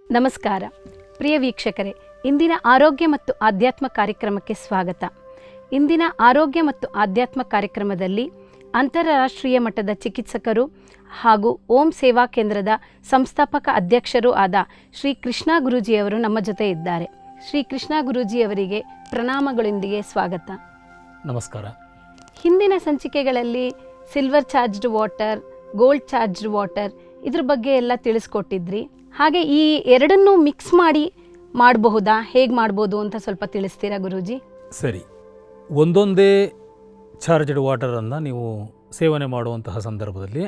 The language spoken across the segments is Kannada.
ನಮಸ್ಕಾರ ಪ್ರಿಯ ವೀಕ್ಷಕರೇ ಇಂದಿನ ಆರೋಗ್ಯ ಮತ್ತು ಆಧ್ಯಾತ್ಮ ಕಾರ್ಯಕ್ರಮಕ್ಕೆ ಸ್ವಾಗತ ಇಂದಿನ ಆರೋಗ್ಯ ಮತ್ತು ಆಧ್ಯಾತ್ಮ ಕಾರ್ಯಕ್ರಮದಲ್ಲಿ ಅಂತಾರಾಷ್ಟ್ರೀಯ ಮಟ್ಟದ ಚಿಕಿತ್ಸಕರು ಹಾಗೂ ಓಂ ಸೇವಾ ಕೇಂದ್ರದ ಸಂಸ್ಥಾಪಕ ಅಧ್ಯಕ್ಷರೂ ಆದ ಶ್ರೀ ಕೃಷ್ಣ ಗುರೂಜಿಯವರು ನಮ್ಮ ಜೊತೆ ಇದ್ದಾರೆ ಶ್ರೀ ಕೃಷ್ಣ ಗುರೂಜಿಯವರಿಗೆ ಪ್ರಣಾಮಗಳೊಂದಿಗೆ ಸ್ವಾಗತ ನಮಸ್ಕಾರ ಹಿಂದಿನ ಸಂಚಿಕೆಗಳಲ್ಲಿ silver charged water gold charged water ಇದ್ರ ಬಗ್ಗೆ ಎಲ್ಲ ತಿಳಿಸ್ಕೊಟ್ಟಿದ್ರಿ ಹಾಗೆ ಈ ಎರಡನ್ನೂ ಮಿಕ್ಸ್ ಮಾಡಿ ಮಾಡಬಹುದಾ ಹೇಗೆ ಮಾಡ್ಬೋದು ಅಂತ ಸ್ವಲ್ಪ ತಿಳಿಸ್ತೀರಾ ಗುರೂಜಿ ಸರಿ ಒಂದೊಂದೇ ಚಾರ್ಜ್ಡ್ ವಾಟರನ್ನು ನೀವು ಸೇವನೆ ಮಾಡುವಂತಹ ಸಂದರ್ಭದಲ್ಲಿ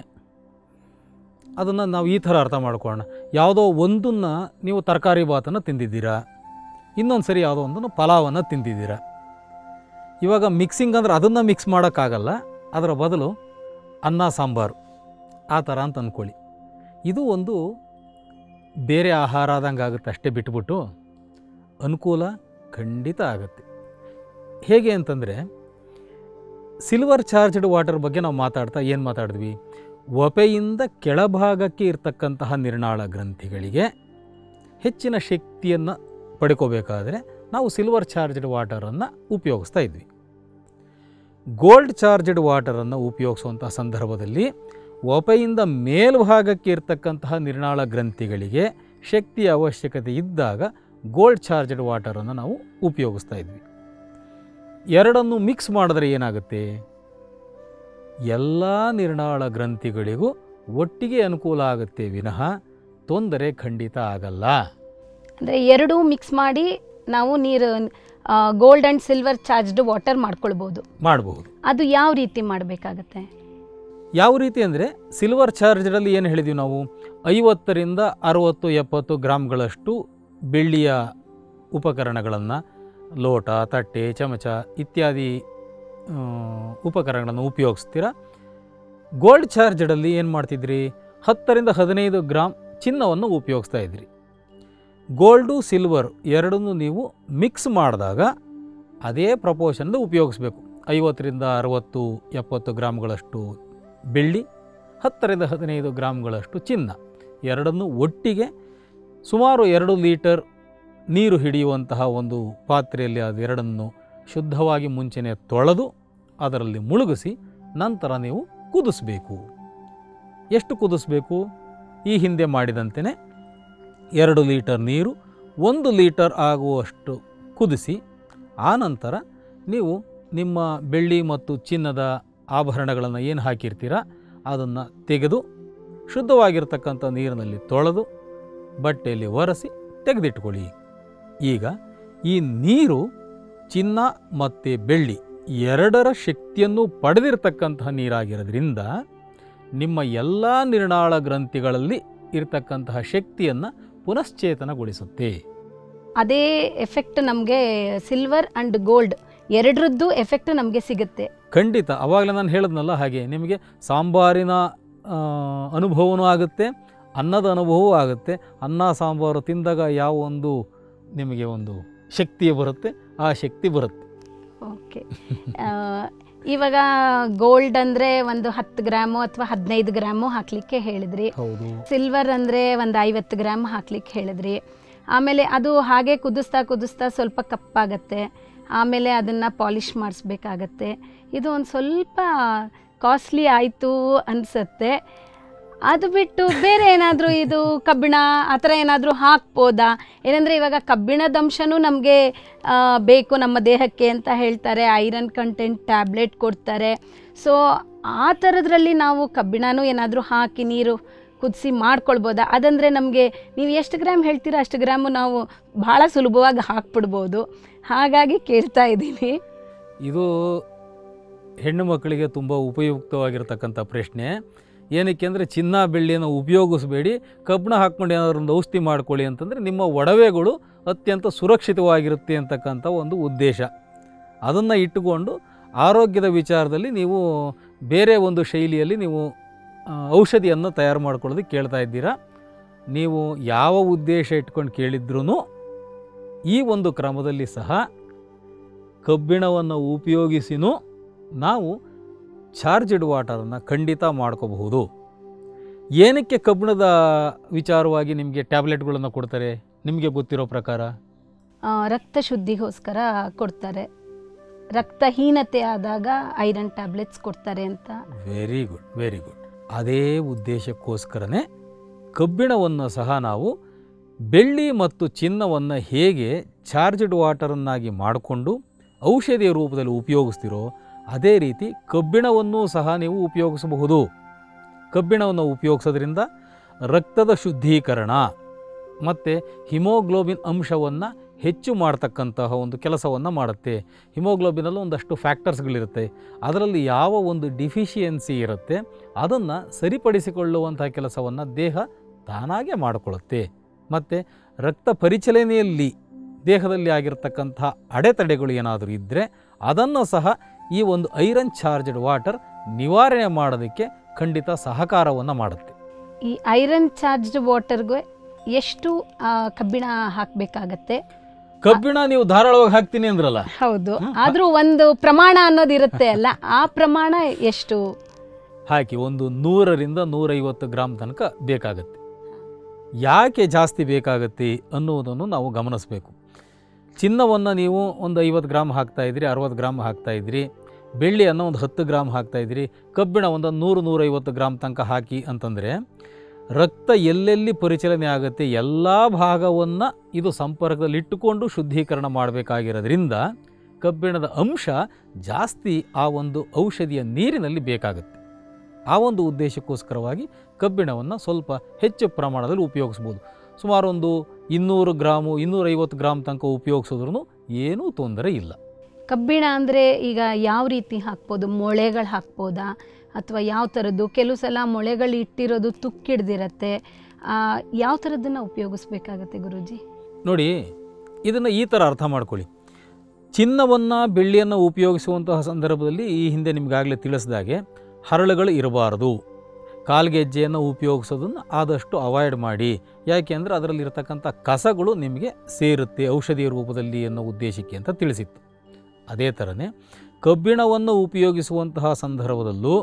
ಅದನ್ನು ನಾವು ಈ ಥರ ಅರ್ಥ ಮಾಡ್ಕೊಳ್ಳೋಣ ಯಾವುದೋ ಒಂದನ್ನು ನೀವು ತರಕಾರಿ ಭಾತನ್ನು ತಿಂದಿದ್ದೀರಾ ಇನ್ನೊಂದು ಸರಿ ಯಾವುದೋ ಒಂದನ್ನು ಪಲಾವನ್ನು ತಿಂದಿದ್ದೀರಾ ಇವಾಗ ಮಿಕ್ಸಿಂಗ್ ಅಂದರೆ ಅದನ್ನು ಮಿಕ್ಸ್ ಮಾಡೋಕ್ಕಾಗಲ್ಲ ಅದರ ಬದಲು ಅನ್ನ ಸಾಂಬಾರು ಆ ಥರ ಅಂತ ಅಂದ್ಕೊಳ್ಳಿ ಇದು ಒಂದು ಬೇರೆ ಆಹಾರ ಆದಂಗೆ ಆಗುತ್ತೆ ಅಷ್ಟೇ ಬಿಟ್ಬಿಟ್ಟು ಅನುಕೂಲ ಖಂಡಿತ ಆಗುತ್ತೆ ಹೇಗೆ ಅಂತಂದರೆ ಸಿಲ್ವರ್ ಚಾರ್ಜ್ಡ್ ವಾಟರ್ ಬಗ್ಗೆ ನಾವು ಮಾತಾಡ್ತಾ ಏನು ಮಾತಾಡಿದ್ವಿ ಒಪೆಯಿಂದ ಕೆಳಭಾಗಕ್ಕೆ ಇರ್ತಕ್ಕಂತಹ ನಿರ್ನಾಳ ಗ್ರಂಥಿಗಳಿಗೆ ಹೆಚ್ಚಿನ ಶಕ್ತಿಯನ್ನು ಪಡ್ಕೋಬೇಕಾದ್ರೆ ನಾವು ಸಿಲ್ವರ್ ಚಾರ್ಜ್ಡ್ ವಾಟರನ್ನು ಉಪಯೋಗಿಸ್ತಾ ಇದ್ವಿ ಗೋಲ್ಡ್ ಚಾರ್ಜ್ಡ್ ವಾಟರನ್ನು ಉಪಯೋಗಿಸುವಂಥ ಸಂದರ್ಭದಲ್ಲಿ ಒಪೆಯಿಂದ ಮೇಲ್ಭಾಗಕ್ಕೆ ಇರ್ತಕ್ಕಂತಹ ನಿರ್ನಾಳ ಗ್ರಂಥಿಗಳಿಗೆ ಶಕ್ತಿಯ ಅವಶ್ಯಕತೆ ಇದ್ದಾಗ ಗೋಲ್ಡ್ ಚಾರ್ಜ್ಡ್ ವಾಟರನ್ನು ನಾವು ಉಪಯೋಗಿಸ್ತಾ ಇದ್ವಿ ಎರಡನ್ನು ಮಿಕ್ಸ್ ಮಾಡಿದ್ರೆ ಏನಾಗುತ್ತೆ ಎಲ್ಲ ನಿರ್ನಾಳ ಗ್ರಂಥಿಗಳಿಗೂ ಒಟ್ಟಿಗೆ ಅನುಕೂಲ ಆಗುತ್ತೆ ವಿನಃ ತೊಂದರೆ ಖಂಡಿತ ಆಗಲ್ಲ ಅಂದರೆ ಎರಡೂ ಮಿಕ್ಸ್ ಮಾಡಿ ನಾವು ನೀರು gold and silver charged water ಮಾಡ್ಕೊಳ್ಬೋದು ಮಾಡಬಹುದು ಅದು ಯಾವ ರೀತಿ ಮಾಡಬೇಕಾಗತ್ತೆ ಯಾವ ರೀತಿ ಅಂದರೆ ಸಿಲ್ವರ್ ಚಾರ್ಜರಲ್ಲಿ ಏನು ಹೇಳಿದ್ವಿ ನಾವು ಐವತ್ತರಿಂದ ಅರುವತ್ತು ಎಪ್ಪತ್ತು ಗ್ರಾಮ್ಗಳಷ್ಟು ಬೆಳ್ಳಿಯ ಉಪಕರಣಗಳನ್ನು ಲೋಟ ತಟ್ಟೆ ಚಮಚ ಇತ್ಯಾದಿ ಆ, ಉಪಕರಣಗಳನ್ನು ಉಪಯೋಗಿಸ್ತೀರ ಗೋಲ್ಡ್ ಚಾರ್ಜಡಲ್ಲಿ ಏನು ಮಾಡ್ತಿದ್ರಿ ಹತ್ತರಿಂದ ಹದಿನೈದು ಗ್ರಾಮ್ ಚಿನ್ನವನ್ನು ಉಪಯೋಗಿಸ್ತಾ ಇದ್ರಿ ಗೋಲ್ಡು ಸಿಲ್ವರ್ ಎರಡನ್ನೂ ನೀವು ಮಿಕ್ಸ್ ಮಾಡಿದಾಗ ಅದೇ ಪ್ರಪೋರ್ಷನ್ದು ಉಪಯೋಗಿಸ್ಬೇಕು ಐವತ್ತರಿಂದ ಅರವತ್ತು ಎಪ್ಪತ್ತು ಗ್ರಾಮ್ಗಳಷ್ಟು ಬೆಳ್ಳಿ ಹತ್ತರಿಂದ ಹದಿನೈದು ಗ್ರಾಮ್ಗಳಷ್ಟು ಚಿನ್ನ ಎರಡನ್ನೂ ಒಟ್ಟಿಗೆ ಸುಮಾರು ಎರಡು ಲೀಟರ್ ನೀರು ಹಿಡಿಯುವಂತಹ ಒಂದು ಪಾತ್ರೆಯಲ್ಲಿ ಅದೆರಡನ್ನು ಶುದ್ಧವಾಗಿ ಮುಂಚೆನೇ ತೊಳೆದು ಅದರಲ್ಲಿ ಮುಳುಗಿಸಿ ನಂತರ ನೀವು ಕುದಿಸ್ಬೇಕು ಎಷ್ಟು ಕುದಿಸ್ಬೇಕು ಈ ಹಿಂದೆ ಮಾಡಿದಂತೆಯೇ ಎರಡು ಲೀಟರ್ ನೀರು ಒಂದು ಲೀಟರ್ ಆಗುವಷ್ಟು ಕುದಿಸಿ ಆನಂತರ ನೀವು ನಿಮ್ಮ ಬೆಳ್ಳಿ ಮತ್ತು ಚಿನ್ನದ ಆಭರಣಗಳನ್ನು ಏನು ಹಾಕಿರ್ತೀರ ಅದನ್ನು ತೆಗೆದು ಶುದ್ಧವಾಗಿರ್ತಕ್ಕಂಥ ನೀರಿನಲ್ಲಿ ತೊಳೆದು ಬಟ್ಟೆಯಲ್ಲಿ ಒರೆಸಿ ತೆಗೆದಿಟ್ಕೊಳ್ಳಿ ಈಗ ಈ ನೀರು ಚಿನ್ನ ಮತ್ತು ಬೆಳ್ಳಿ ಎರಡರ ಶಕ್ತಿಯನ್ನು ಪಡೆದಿರತಕ್ಕಂತಹ ನೀರಾಗಿರೋದ್ರಿಂದ ನಿಮ್ಮ ಎಲ್ಲ ನಿರ್ನಾಳ ಗ್ರಂಥಿಗಳಲ್ಲಿ ಇರತಕ್ಕಂತಹ ಶಕ್ತಿಯನ್ನು ಪುನಶ್ಚೇತನಗೊಳಿಸುತ್ತೆ ಅದೇ ಎಫೆಕ್ಟ್ ನಮಗೆ ಸಿಲ್ವರ್ ಆ್ಯಂಡ್ ಗೋಲ್ಡ್ ಎರಡರದ್ದು ಎಫೆಕ್ಟ್ ನಮಗೆ ಸಿಗುತ್ತೆ ಖಂಡಿತ ಆವಾಗಲೇ ನಾನು ಹೇಳಿದ್ನಲ್ಲ ಹಾಗೆ ನಿಮಗೆ ಸಾಂಬಾರಿನ ಆ, ಅನುಭವವೂ ಆಗುತ್ತೆ ಅನ್ನದ ಅನುಭವವೂ ಆಗುತ್ತೆ ಅನ್ನ ಸಾಂಬಾರು ತಿಂದಾಗ ಯಾವ ಒಂದು ನಿಮಗೆ ಒಂದು ಶಕ್ತಿ ಬರುತ್ತೆ ಆ ಶಕ್ತಿ ಬರುತ್ತೆ ಓಕೆ ಇವಾಗ ಗೋಲ್ಡ್ ಅಂದರೆ ಒಂದು ಹತ್ತು ಗ್ರಾಮು ಅಥವಾ ಹದಿನೈದು ಗ್ರಾಮು ಹಾಕಲಿಕ್ಕೆ ಹೇಳಿದ್ರಿ ಹೌದು ಸಿಲ್ವರ್ ಅಂದರೆ ಒಂದು ಐವತ್ತು ಗ್ರಾಮ್ ಹಾಕ್ಲಿಕ್ಕೆ ಹೇಳಿದ್ರಿ ಆಮೇಲೆ ಅದು ಹಾಗೆ ಕುದಿಸ್ತಾ ಕುದಿಸ್ತಾ ಸ್ವಲ್ಪ ಕಪ್ಪಾಗತ್ತೆ ಆಮೇಲೆ ಅದನ್ನು ಪಾಲಿಷ್ ಮಾಡಿಸ್ಬೇಕಾಗತ್ತೆ ಇದು ಒಂದು ಸ್ವಲ್ಪ ಕಾಸ್ಟ್ಲಿ ಆಯಿತು ಅನಿಸುತ್ತೆ ಅದು ಬಿಟ್ಟು ಬೇರೆ ಏನಾದರೂ ಇದು ಕಬ್ಬಿಣ ಆ ಥರ ಏನಾದರೂ ಹಾಕ್ಬೋದಾ ಏನಂದರೆ ಇವಾಗ ಕಬ್ಬಿಣದ ಅಂಶನೂ ನಮಗೆ ಬೇಕು ನಮ್ಮ ದೇಹಕ್ಕೆ ಅಂತ ಹೇಳ್ತಾರೆ ಐರನ್ ಕಂಟೆಂಟ್ ಟ್ಯಾಬ್ಲೆಟ್ ಕೊಡ್ತಾರೆ ಸೊ ಆ ಥರದ್ರಲ್ಲಿ ನಾವು ಕಬ್ಬಿಣನೂ ಏನಾದರೂ ಹಾಕಿ ನೀರು ಕುದಿಸಿ ಮಾಡ್ಕೊಳ್ಬೋದಾ ಅದಂದರೆ ನಮಗೆ ನೀವು ಎಷ್ಟು ಗ್ರಾಮ್ ಹೇಳ್ತೀರಾ ಅಷ್ಟು ಗ್ರಾಮು ನಾವು ಭಾಳ ಸುಲಭವಾಗಿ ಹಾಕ್ಬಿಡ್ಬೋದು ಹಾಗಾಗಿ ಕೇಳ್ತಾ ಇದ್ದೀನಿ ಇದು ಹೆಣ್ಣು ಮಕ್ಕಳಿಗೆ ತುಂಬ ಉಪಯುಕ್ತವಾಗಿರ್ತಕ್ಕಂಥ ಪ್ರಶ್ನೆ ಏನಕ್ಕೆ ಅಂದರೆ ಚಿನ್ನ ಬೆಳ್ಳಿಯನ್ನು ಉಪಯೋಗಿಸಬೇಡಿ ಕಬ್ಬಣ ಹಾಕ್ಕೊಂಡು ಏನಾದ್ರು ಒಂದು ಔಷಧಿ ಮಾಡ್ಕೊಳ್ಳಿ ಅಂತಂದರೆ ನಿಮ್ಮ ಒಡವೆಗಳು ಅತ್ಯಂತ ಸುರಕ್ಷಿತವಾಗಿರುತ್ತೆ ಅಂತಕ್ಕಂಥ ಒಂದು ಉದ್ದೇಶ ಅದನ್ನು ಇಟ್ಟುಕೊಂಡು ಆರೋಗ್ಯದ ವಿಚಾರದಲ್ಲಿ ನೀವು ಬೇರೆ ಒಂದು ಶೈಲಿಯಲ್ಲಿ ನೀವು ಆ, ಔಷಧಿಯನ್ನು ತಯಾರು ಮಾಡ್ಕೊಳ್ಳೋದಕ್ಕೆ ಕೇಳ್ತಾ ಇದ್ದೀರಾ ನೀವು ಯಾವ ಉದ್ದೇಶ ಇಟ್ಕೊಂಡು ಕೇಳಿದ್ರೂ ಈ ಒಂದು ಕ್ರಮದಲ್ಲಿ ಸಹ ಕಬ್ಬಿಣವನ್ನು ಉಪಯೋಗಿಸಿನೂ ನಾವು ಚಾರ್ಜ್ಡ್ ವಾಟರನ್ನು ಖಂಡಿತ ಮಾಡ್ಕೋಬಹುದು ಏನಕ್ಕೆ ಕಬ್ಬಿಣದ ವಿಚಾರವಾಗಿ ನಿಮಗೆ ಟ್ಯಾಬ್ಲೆಟ್ಗಳನ್ನು ಕೊಡ್ತಾರೆ ನಿಮಗೆ ಗೊತ್ತಿರೋ ಪ್ರಕಾರ ಆ, ರಕ್ತ ಶುದ್ಧಿಗೋಸ್ಕರ ಕೊಡ್ತಾರೆ ರಕ್ತಹೀನತೆ ಆದಾಗ ಐರನ್ ಟ್ಯಾಬ್ಲೆಟ್ಸ್ ಕೊಡ್ತಾರೆ ಅಂತ ವೆರಿ ಗುಡ್ ವೆರಿ ಗುಡ್ ಅದೇ ಉದ್ದೇಶಕ್ಕೋಸ್ಕರನೇ ಕಬ್ಬಿಣವನ್ನು ಸಹ ನಾವು ಬೆಳ್ಳಿ ಮತ್ತು ಚಿನ್ನವನ್ನು ಹೇಗೆ ಚಾರ್ಜ್ಡ್ ವಾಟರನ್ನಾಗಿ ಮಾಡಿಕೊಂಡು ಔಷಧಿಯ ರೂಪದಲ್ಲಿ ಉಪಯೋಗಿಸ್ತೀರೋ ಅದೇ ರೀತಿ ಕಬ್ಬಿಣವನ್ನು ಸಹ ನೀವು ಉಪಯೋಗಿಸಬಹುದು ಕಬ್ಬಿಣವನ್ನು ಉಪಯೋಗಿಸೋದ್ರಿಂದ ರಕ್ತದ ಶುದ್ಧೀಕರಣ ಮತ್ತು ಹಿಮೋಗ್ಲೋಬಿನ್ ಅಂಶವನ್ನು ಹೆಚ್ಚು ಮಾಡ್ತಕ್ಕಂತಹ ಒಂದು ಕೆಲಸವನ್ನು ಮಾಡುತ್ತೆ ಹಿಮೋಗ್ಲೋಬಿನಲ್ಲೂ ಒಂದಷ್ಟು ಫ್ಯಾಕ್ಟರ್ಸ್ಗಳಿರುತ್ತೆ ಅದರಲ್ಲಿ ಯಾವ ಒಂದು ಡಿಫಿಷಿಯನ್ಸಿ ಇರುತ್ತೆ ಅದನ್ನು ಸರಿಪಡಿಸಿಕೊಳ್ಳುವಂತಹ ಕೆಲಸವನ್ನು ದೇಹ ತಾನಾಗೇ ಮಾಡಿಕೊಳ್ಳುತ್ತೆ ಮತ್ತು ರಕ್ತ ಪರಿಚಲನೆಯಲ್ಲಿ ದೇಹದಲ್ಲಿ ಆಗಿರತಕ್ಕಂತಹ ಅಡೆತಡೆಗಳು ಏನಾದರೂ ಇದ್ದರೆ ಅದನ್ನು ಸಹ ಈ ಒಂದು ಐರನ್ ಚಾರ್ಜ್ಡ್ ವಾಟರ್ ನಿವಾರಣೆ ಮಾಡೋದಕ್ಕೆ ಖಂಡಿತ ಸಹಕಾರವನ್ನು ಮಾಡುತ್ತೆ ಈ ಐರನ್ ಚಾರ್ಜ್ಡ್ ವಾಟರ್ಗೆ ಎಷ್ಟು ಆ, ಕಬ್ಬಿಣ ಹಾಕಬೇಕಾಗತ್ತೆ ಕಬ್ಬಿಣ ನೀವು ಧಾರಾಳವಾಗಿ ಹಾಕ್ತೀನಿ ಅಂದ್ರಲ್ಲ ಹೌದು ಆದರೂ ಒಂದು ಪ್ರಮಾಣ ಅನ್ನೋದು ಇರುತ್ತೆ ಅಲ್ಲ ಆ ಪ್ರಮಾಣ ಎಷ್ಟು ಹಾಕಿ ಒಂದು ನೂರರಿಂದ ನೂರೈವತ್ತು ಗ್ರಾಮ್ ತನಕ ಬೇಕಾಗುತ್ತೆ ಯಾಕೆ ಜಾಸ್ತಿ ಬೇಕಾಗುತ್ತೆ ಅನ್ನುವುದನ್ನು ನಾವು ಗಮನಿಸಬೇಕು ಚಿನ್ನವನ್ನು ನೀವು ಒಂದು ಐವತ್ತು ಗ್ರಾಮ್ ಹಾಕ್ತಾಯಿದ್ರಿ ಅರವತ್ತು ಗ್ರಾಮ್ ಹಾಕ್ತಾಯಿದ್ರಿ ಬೆಳ್ಳಿಯನ್ನು ಒಂದು ಹತ್ತು ಗ್ರಾಮ್ ಹಾಕ್ತಾಯಿದ್ರಿ ಕಬ್ಬಿಣ ಒಂದು ನೂರು ನೂರೈವತ್ತು ಗ್ರಾಮ್ ತನಕ ಹಾಕಿ ಅಂತಂದರೆ ರಕ್ತ ಎಲ್ಲೆಲ್ಲಿ ಪರಿಚಲನೆ ಆಗುತ್ತೆ ಎಲ್ಲ ಭಾಗವನ್ನು ಇದು ಸಂಪರ್ಕದಲ್ಲಿ ಇಟ್ಟುಕೊಂಡು ಶುದ್ಧೀಕರಣ ಮಾಡಬೇಕಾಗಿರೋದ್ರಿಂದ ಕಬ್ಬಿಣದ ಅಂಶ ಜಾಸ್ತಿ ಆ ಒಂದು ಔಷಧಿಯ ನೀರಿನಲ್ಲಿ ಬೇಕಾಗುತ್ತೆ ಆ ಒಂದು ಉದ್ದೇಶಕ್ಕೋಸ್ಕರವಾಗಿ ಕಬ್ಬಿಣವನ್ನು ಸ್ವಲ್ಪ ಹೆಚ್ಚು ಪ್ರಮಾಣದಲ್ಲಿ ಉಪಯೋಗಿಸ್ಬೋದು ಸುಮಾರು ಒಂದು ಇನ್ನೂರು ಗ್ರಾಮು ಇನ್ನೂರೈವತ್ತು ಗ್ರಾಮ್ ತನಕ ಉಪಯೋಗಿಸಿದ್ರೂ ಏನೂ ತೊಂದರೆ ಇಲ್ಲ ಕಬ್ಬಿಣ ಅಂದರೆ ಈಗ ಯಾವ ರೀತಿ ಹಾಕ್ಬೋದು ಮೊಳೆಗಳು ಹಾಕ್ಬೋದಾ ಅಥವಾ ಯಾವ ಥರದ್ದು ಕೆಲವು ಸಲ ಮೊಳೆಗಳು ಇಟ್ಟಿರೋದು ತುಕ್ಕಿಡ್ದಿರತ್ತೆ ಆ, ಯಾವ ಥರದ್ದನ್ನು ಉಪಯೋಗಿಸ್ಬೇಕಾಗತ್ತೆ ಗುರೂಜಿ ನೋಡಿ ಇದನ್ನು ಈ ಥರ ಅರ್ಥ ಮಾಡ್ಕೊಳ್ಳಿ ಚಿನ್ನವನ್ನು ಬೆಳ್ಳಿಯನ್ನು ಉಪಯೋಗಿಸುವಂತಹ ಸಂದರ್ಭದಲ್ಲಿ ಈ ಹಿಂದೆ ನಿಮಗಾಗಲೇ ತಿಳಿಸಿದಾಗೆ ಹರಳುಗಳು ಇರಬಾರದು ಕಾಲ್ಗೆಜ್ಜೆಯನ್ನು ಉಪಯೋಗಿಸೋದನ್ನು ಆದಷ್ಟು ಅವಾಯ್ಡ್ ಮಾಡಿ ಯಾಕೆಂದರೆ ಅದರಲ್ಲಿರ್ತಕ್ಕಂಥ ಕಸಗಳು ನಿಮಗೆ ಸೇರುತ್ತೆ ಔಷಧಿಯ ರೂಪದಲ್ಲಿ ಅನ್ನೋ ಉದ್ದೇಶಕ್ಕೆ ಅಂತ ತಿಳಿಸಿತ್ತು ಅದೇ ಥರನೇ ಕಬ್ಬಿಣವನ್ನು ಉಪಯೋಗಿಸುವಂತಹ ಸಂದರ್ಭದಲ್ಲೂ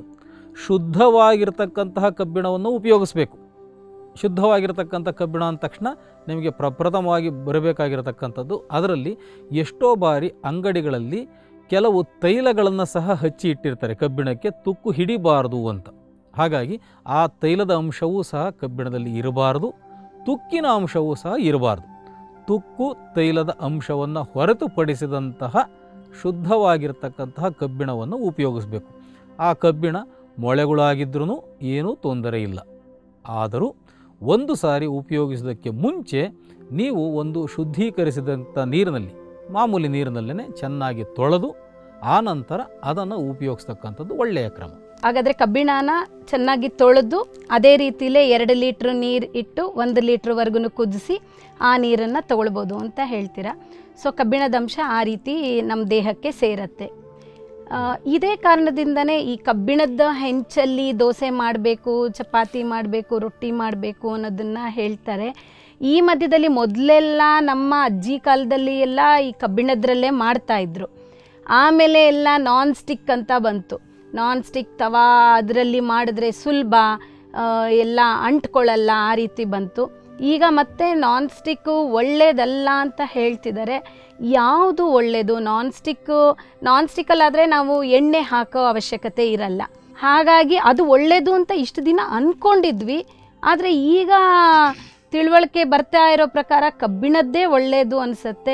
ಶುದ್ಧವಾಗಿರ್ತಕ್ಕಂತಹ ಕಬ್ಬಿಣವನ್ನು ಉಪಯೋಗಿಸಬೇಕು ಶುದ್ಧವಾಗಿರ್ತಕ್ಕಂಥ ಕಬ್ಬಿಣ ಅಂದ ತಕ್ಷಣ ನಿಮಗೆ ಪ್ರಪ್ರಥಮವಾಗಿ ಬರಬೇಕಾಗಿರತಕ್ಕಂಥದ್ದು ಅದರಲ್ಲಿ ಎಷ್ಟೋ ಬಾರಿ ಅಂಗಡಿಗಳಲ್ಲಿ ಕೆಲವು ತೈಲಗಳನ್ನು ಸಹ ಹಚ್ಚಿ ಇಟ್ಟಿರ್ತಾರೆ ಕಬ್ಬಿಣಕ್ಕೆ ತುಕ್ಕು ಹಿಡಿಬಾರದು ಅಂತ ಹಾಗಾಗಿ ಆ ತೈಲದ ಅಂಶವೂ ಸಹ ಕಬ್ಬಿಣದಲ್ಲಿ ಇರಬಾರದು ತುಕ್ಕಿನ ಅಂಶವೂ ಸಹ ಇರಬಾರ್ದು ತುಕ್ಕು ತೈಲದ ಅಂಶವನ್ನು ಹೊರತುಪಡಿಸಿದಂತಹ ಶುದ್ಧವಾಗಿರ್ತಕ್ಕಂತಹ ಕಬ್ಬಿಣವನ್ನು ಉಪಯೋಗಿಸಬೇಕು ಆ ಕಬ್ಬಿಣ ಮೊಳೆಗಳಾಗಿದ್ರೂ ಏನೂ ತೊಂದರೆ ಇಲ್ಲ ಆದರೂ ಒಂದು ಸಾರಿ ಉಪಯೋಗಿಸೋದಕ್ಕೆ ಮುಂಚೆ ನೀವು ಒಂದು ಶುದ್ಧೀಕರಿಸಿದಂಥ ನೀರಿನಲ್ಲಿ ಮಾಮೂಲಿ ನೀರಿನಲ್ಲೇ ಚೆನ್ನಾಗಿ ತೊಳೆದು ಆನಂತರ ಅದನ್ನು ಉಪಯೋಗಿಸ್ತಕ್ಕಂಥದ್ದು ಒಳ್ಳೆಯ ಕ್ರಮ ಹಾಗಾದರೆ ಕಬ್ಬಿಣನ ಚೆನ್ನಾಗಿ ತೊಳೆದು ಅದೇ ರೀತಿಲೇ ಎರಡು ಲೀಟ್ರ್ ನೀರು ಇಟ್ಟು ಒಂದು ಲೀಟ್ರ್ವರೆಗೂ ಕುದಿಸಿ ಆ ನೀರನ್ನು ತಗೊಳ್ಬೋದು ಅಂತ ಹೇಳ್ತೀರಾ ಸೊ ಕಬ್ಬಿಣದ ಅಂಶ ಆ ರೀತಿ ನಮ್ಮ ದೇಹಕ್ಕೆ ಸೇರತ್ತೆ ಆ, ಇದೇ ಕಾರಣದಿಂದನೇ ಈ ಕಬ್ಬಿಣದ ಹೆಂಚಲ್ಲಿ ದೋಸೆ ಮಾಡಬೇಕು ಚಪಾತಿ ಮಾಡಬೇಕು ರೊಟ್ಟಿ ಮಾಡಬೇಕು ಅನ್ನೋದನ್ನು ಹೇಳ್ತಾರೆ ಈ ಮಧ್ಯದಲ್ಲಿ ಮೊದಲೆಲ್ಲ ನಮ್ಮ ಅಜ್ಜಿ ಕಾಲದಲ್ಲಿ ಎಲ್ಲ ಈ ಕಬ್ಬಿಣದ್ರಲ್ಲೇ ಮಾಡ್ತಾಯಿದ್ರು ಆಮೇಲೆ ಎಲ್ಲ ನಾನ್ ಸ್ಟಿಕ್ ಅಂತ ಬಂತು ನಾನ್ ಸ್ಟಿಕ್ ತವಾ ಅದರಲ್ಲಿ ಮಾಡಿದ್ರೆ ಸುಲಭ ಆ, ಎಲ್ಲ ಅಂಟ್ಕೊಳ್ಳಲ್ಲ ಆ ರೀತಿ ಬಂತು ಈಗ ಮತ್ತೆ ನಾನ್ ಸ್ಟಿಕ್ಕು ಒಳ್ಳೇದಲ್ಲ ಅಂತ ಹೇಳ್ತಿದ್ದಾರೆ ಯಾವುದು ಒಳ್ಳೆಯದು ನಾನ್ ಸ್ಟಿಕ್ಕು ನಾನ್ ಸ್ಟಿಕ್ಕಲ್ಲಾದರೆ ನಾವು ಎಣ್ಣೆ ಹಾಕೋ ಅವಶ್ಯಕತೆ ಇರಲ್ಲ ಹಾಗಾಗಿ ಅದು ಒಳ್ಳೆಯದು ಅಂತ ಇಷ್ಟು ದಿನ ಅಂದ್ಕೊಂಡಿದ್ವಿ ಆದರೆ ಈಗ ತಿಳುವಳಿಕೆ ಬರ್ತಾ ಇರೋ ಪ್ರಕಾರ ಕಬ್ಬಿಣದ್ದೇ ಒಳ್ಳೆಯದು ಅನಿಸುತ್ತೆ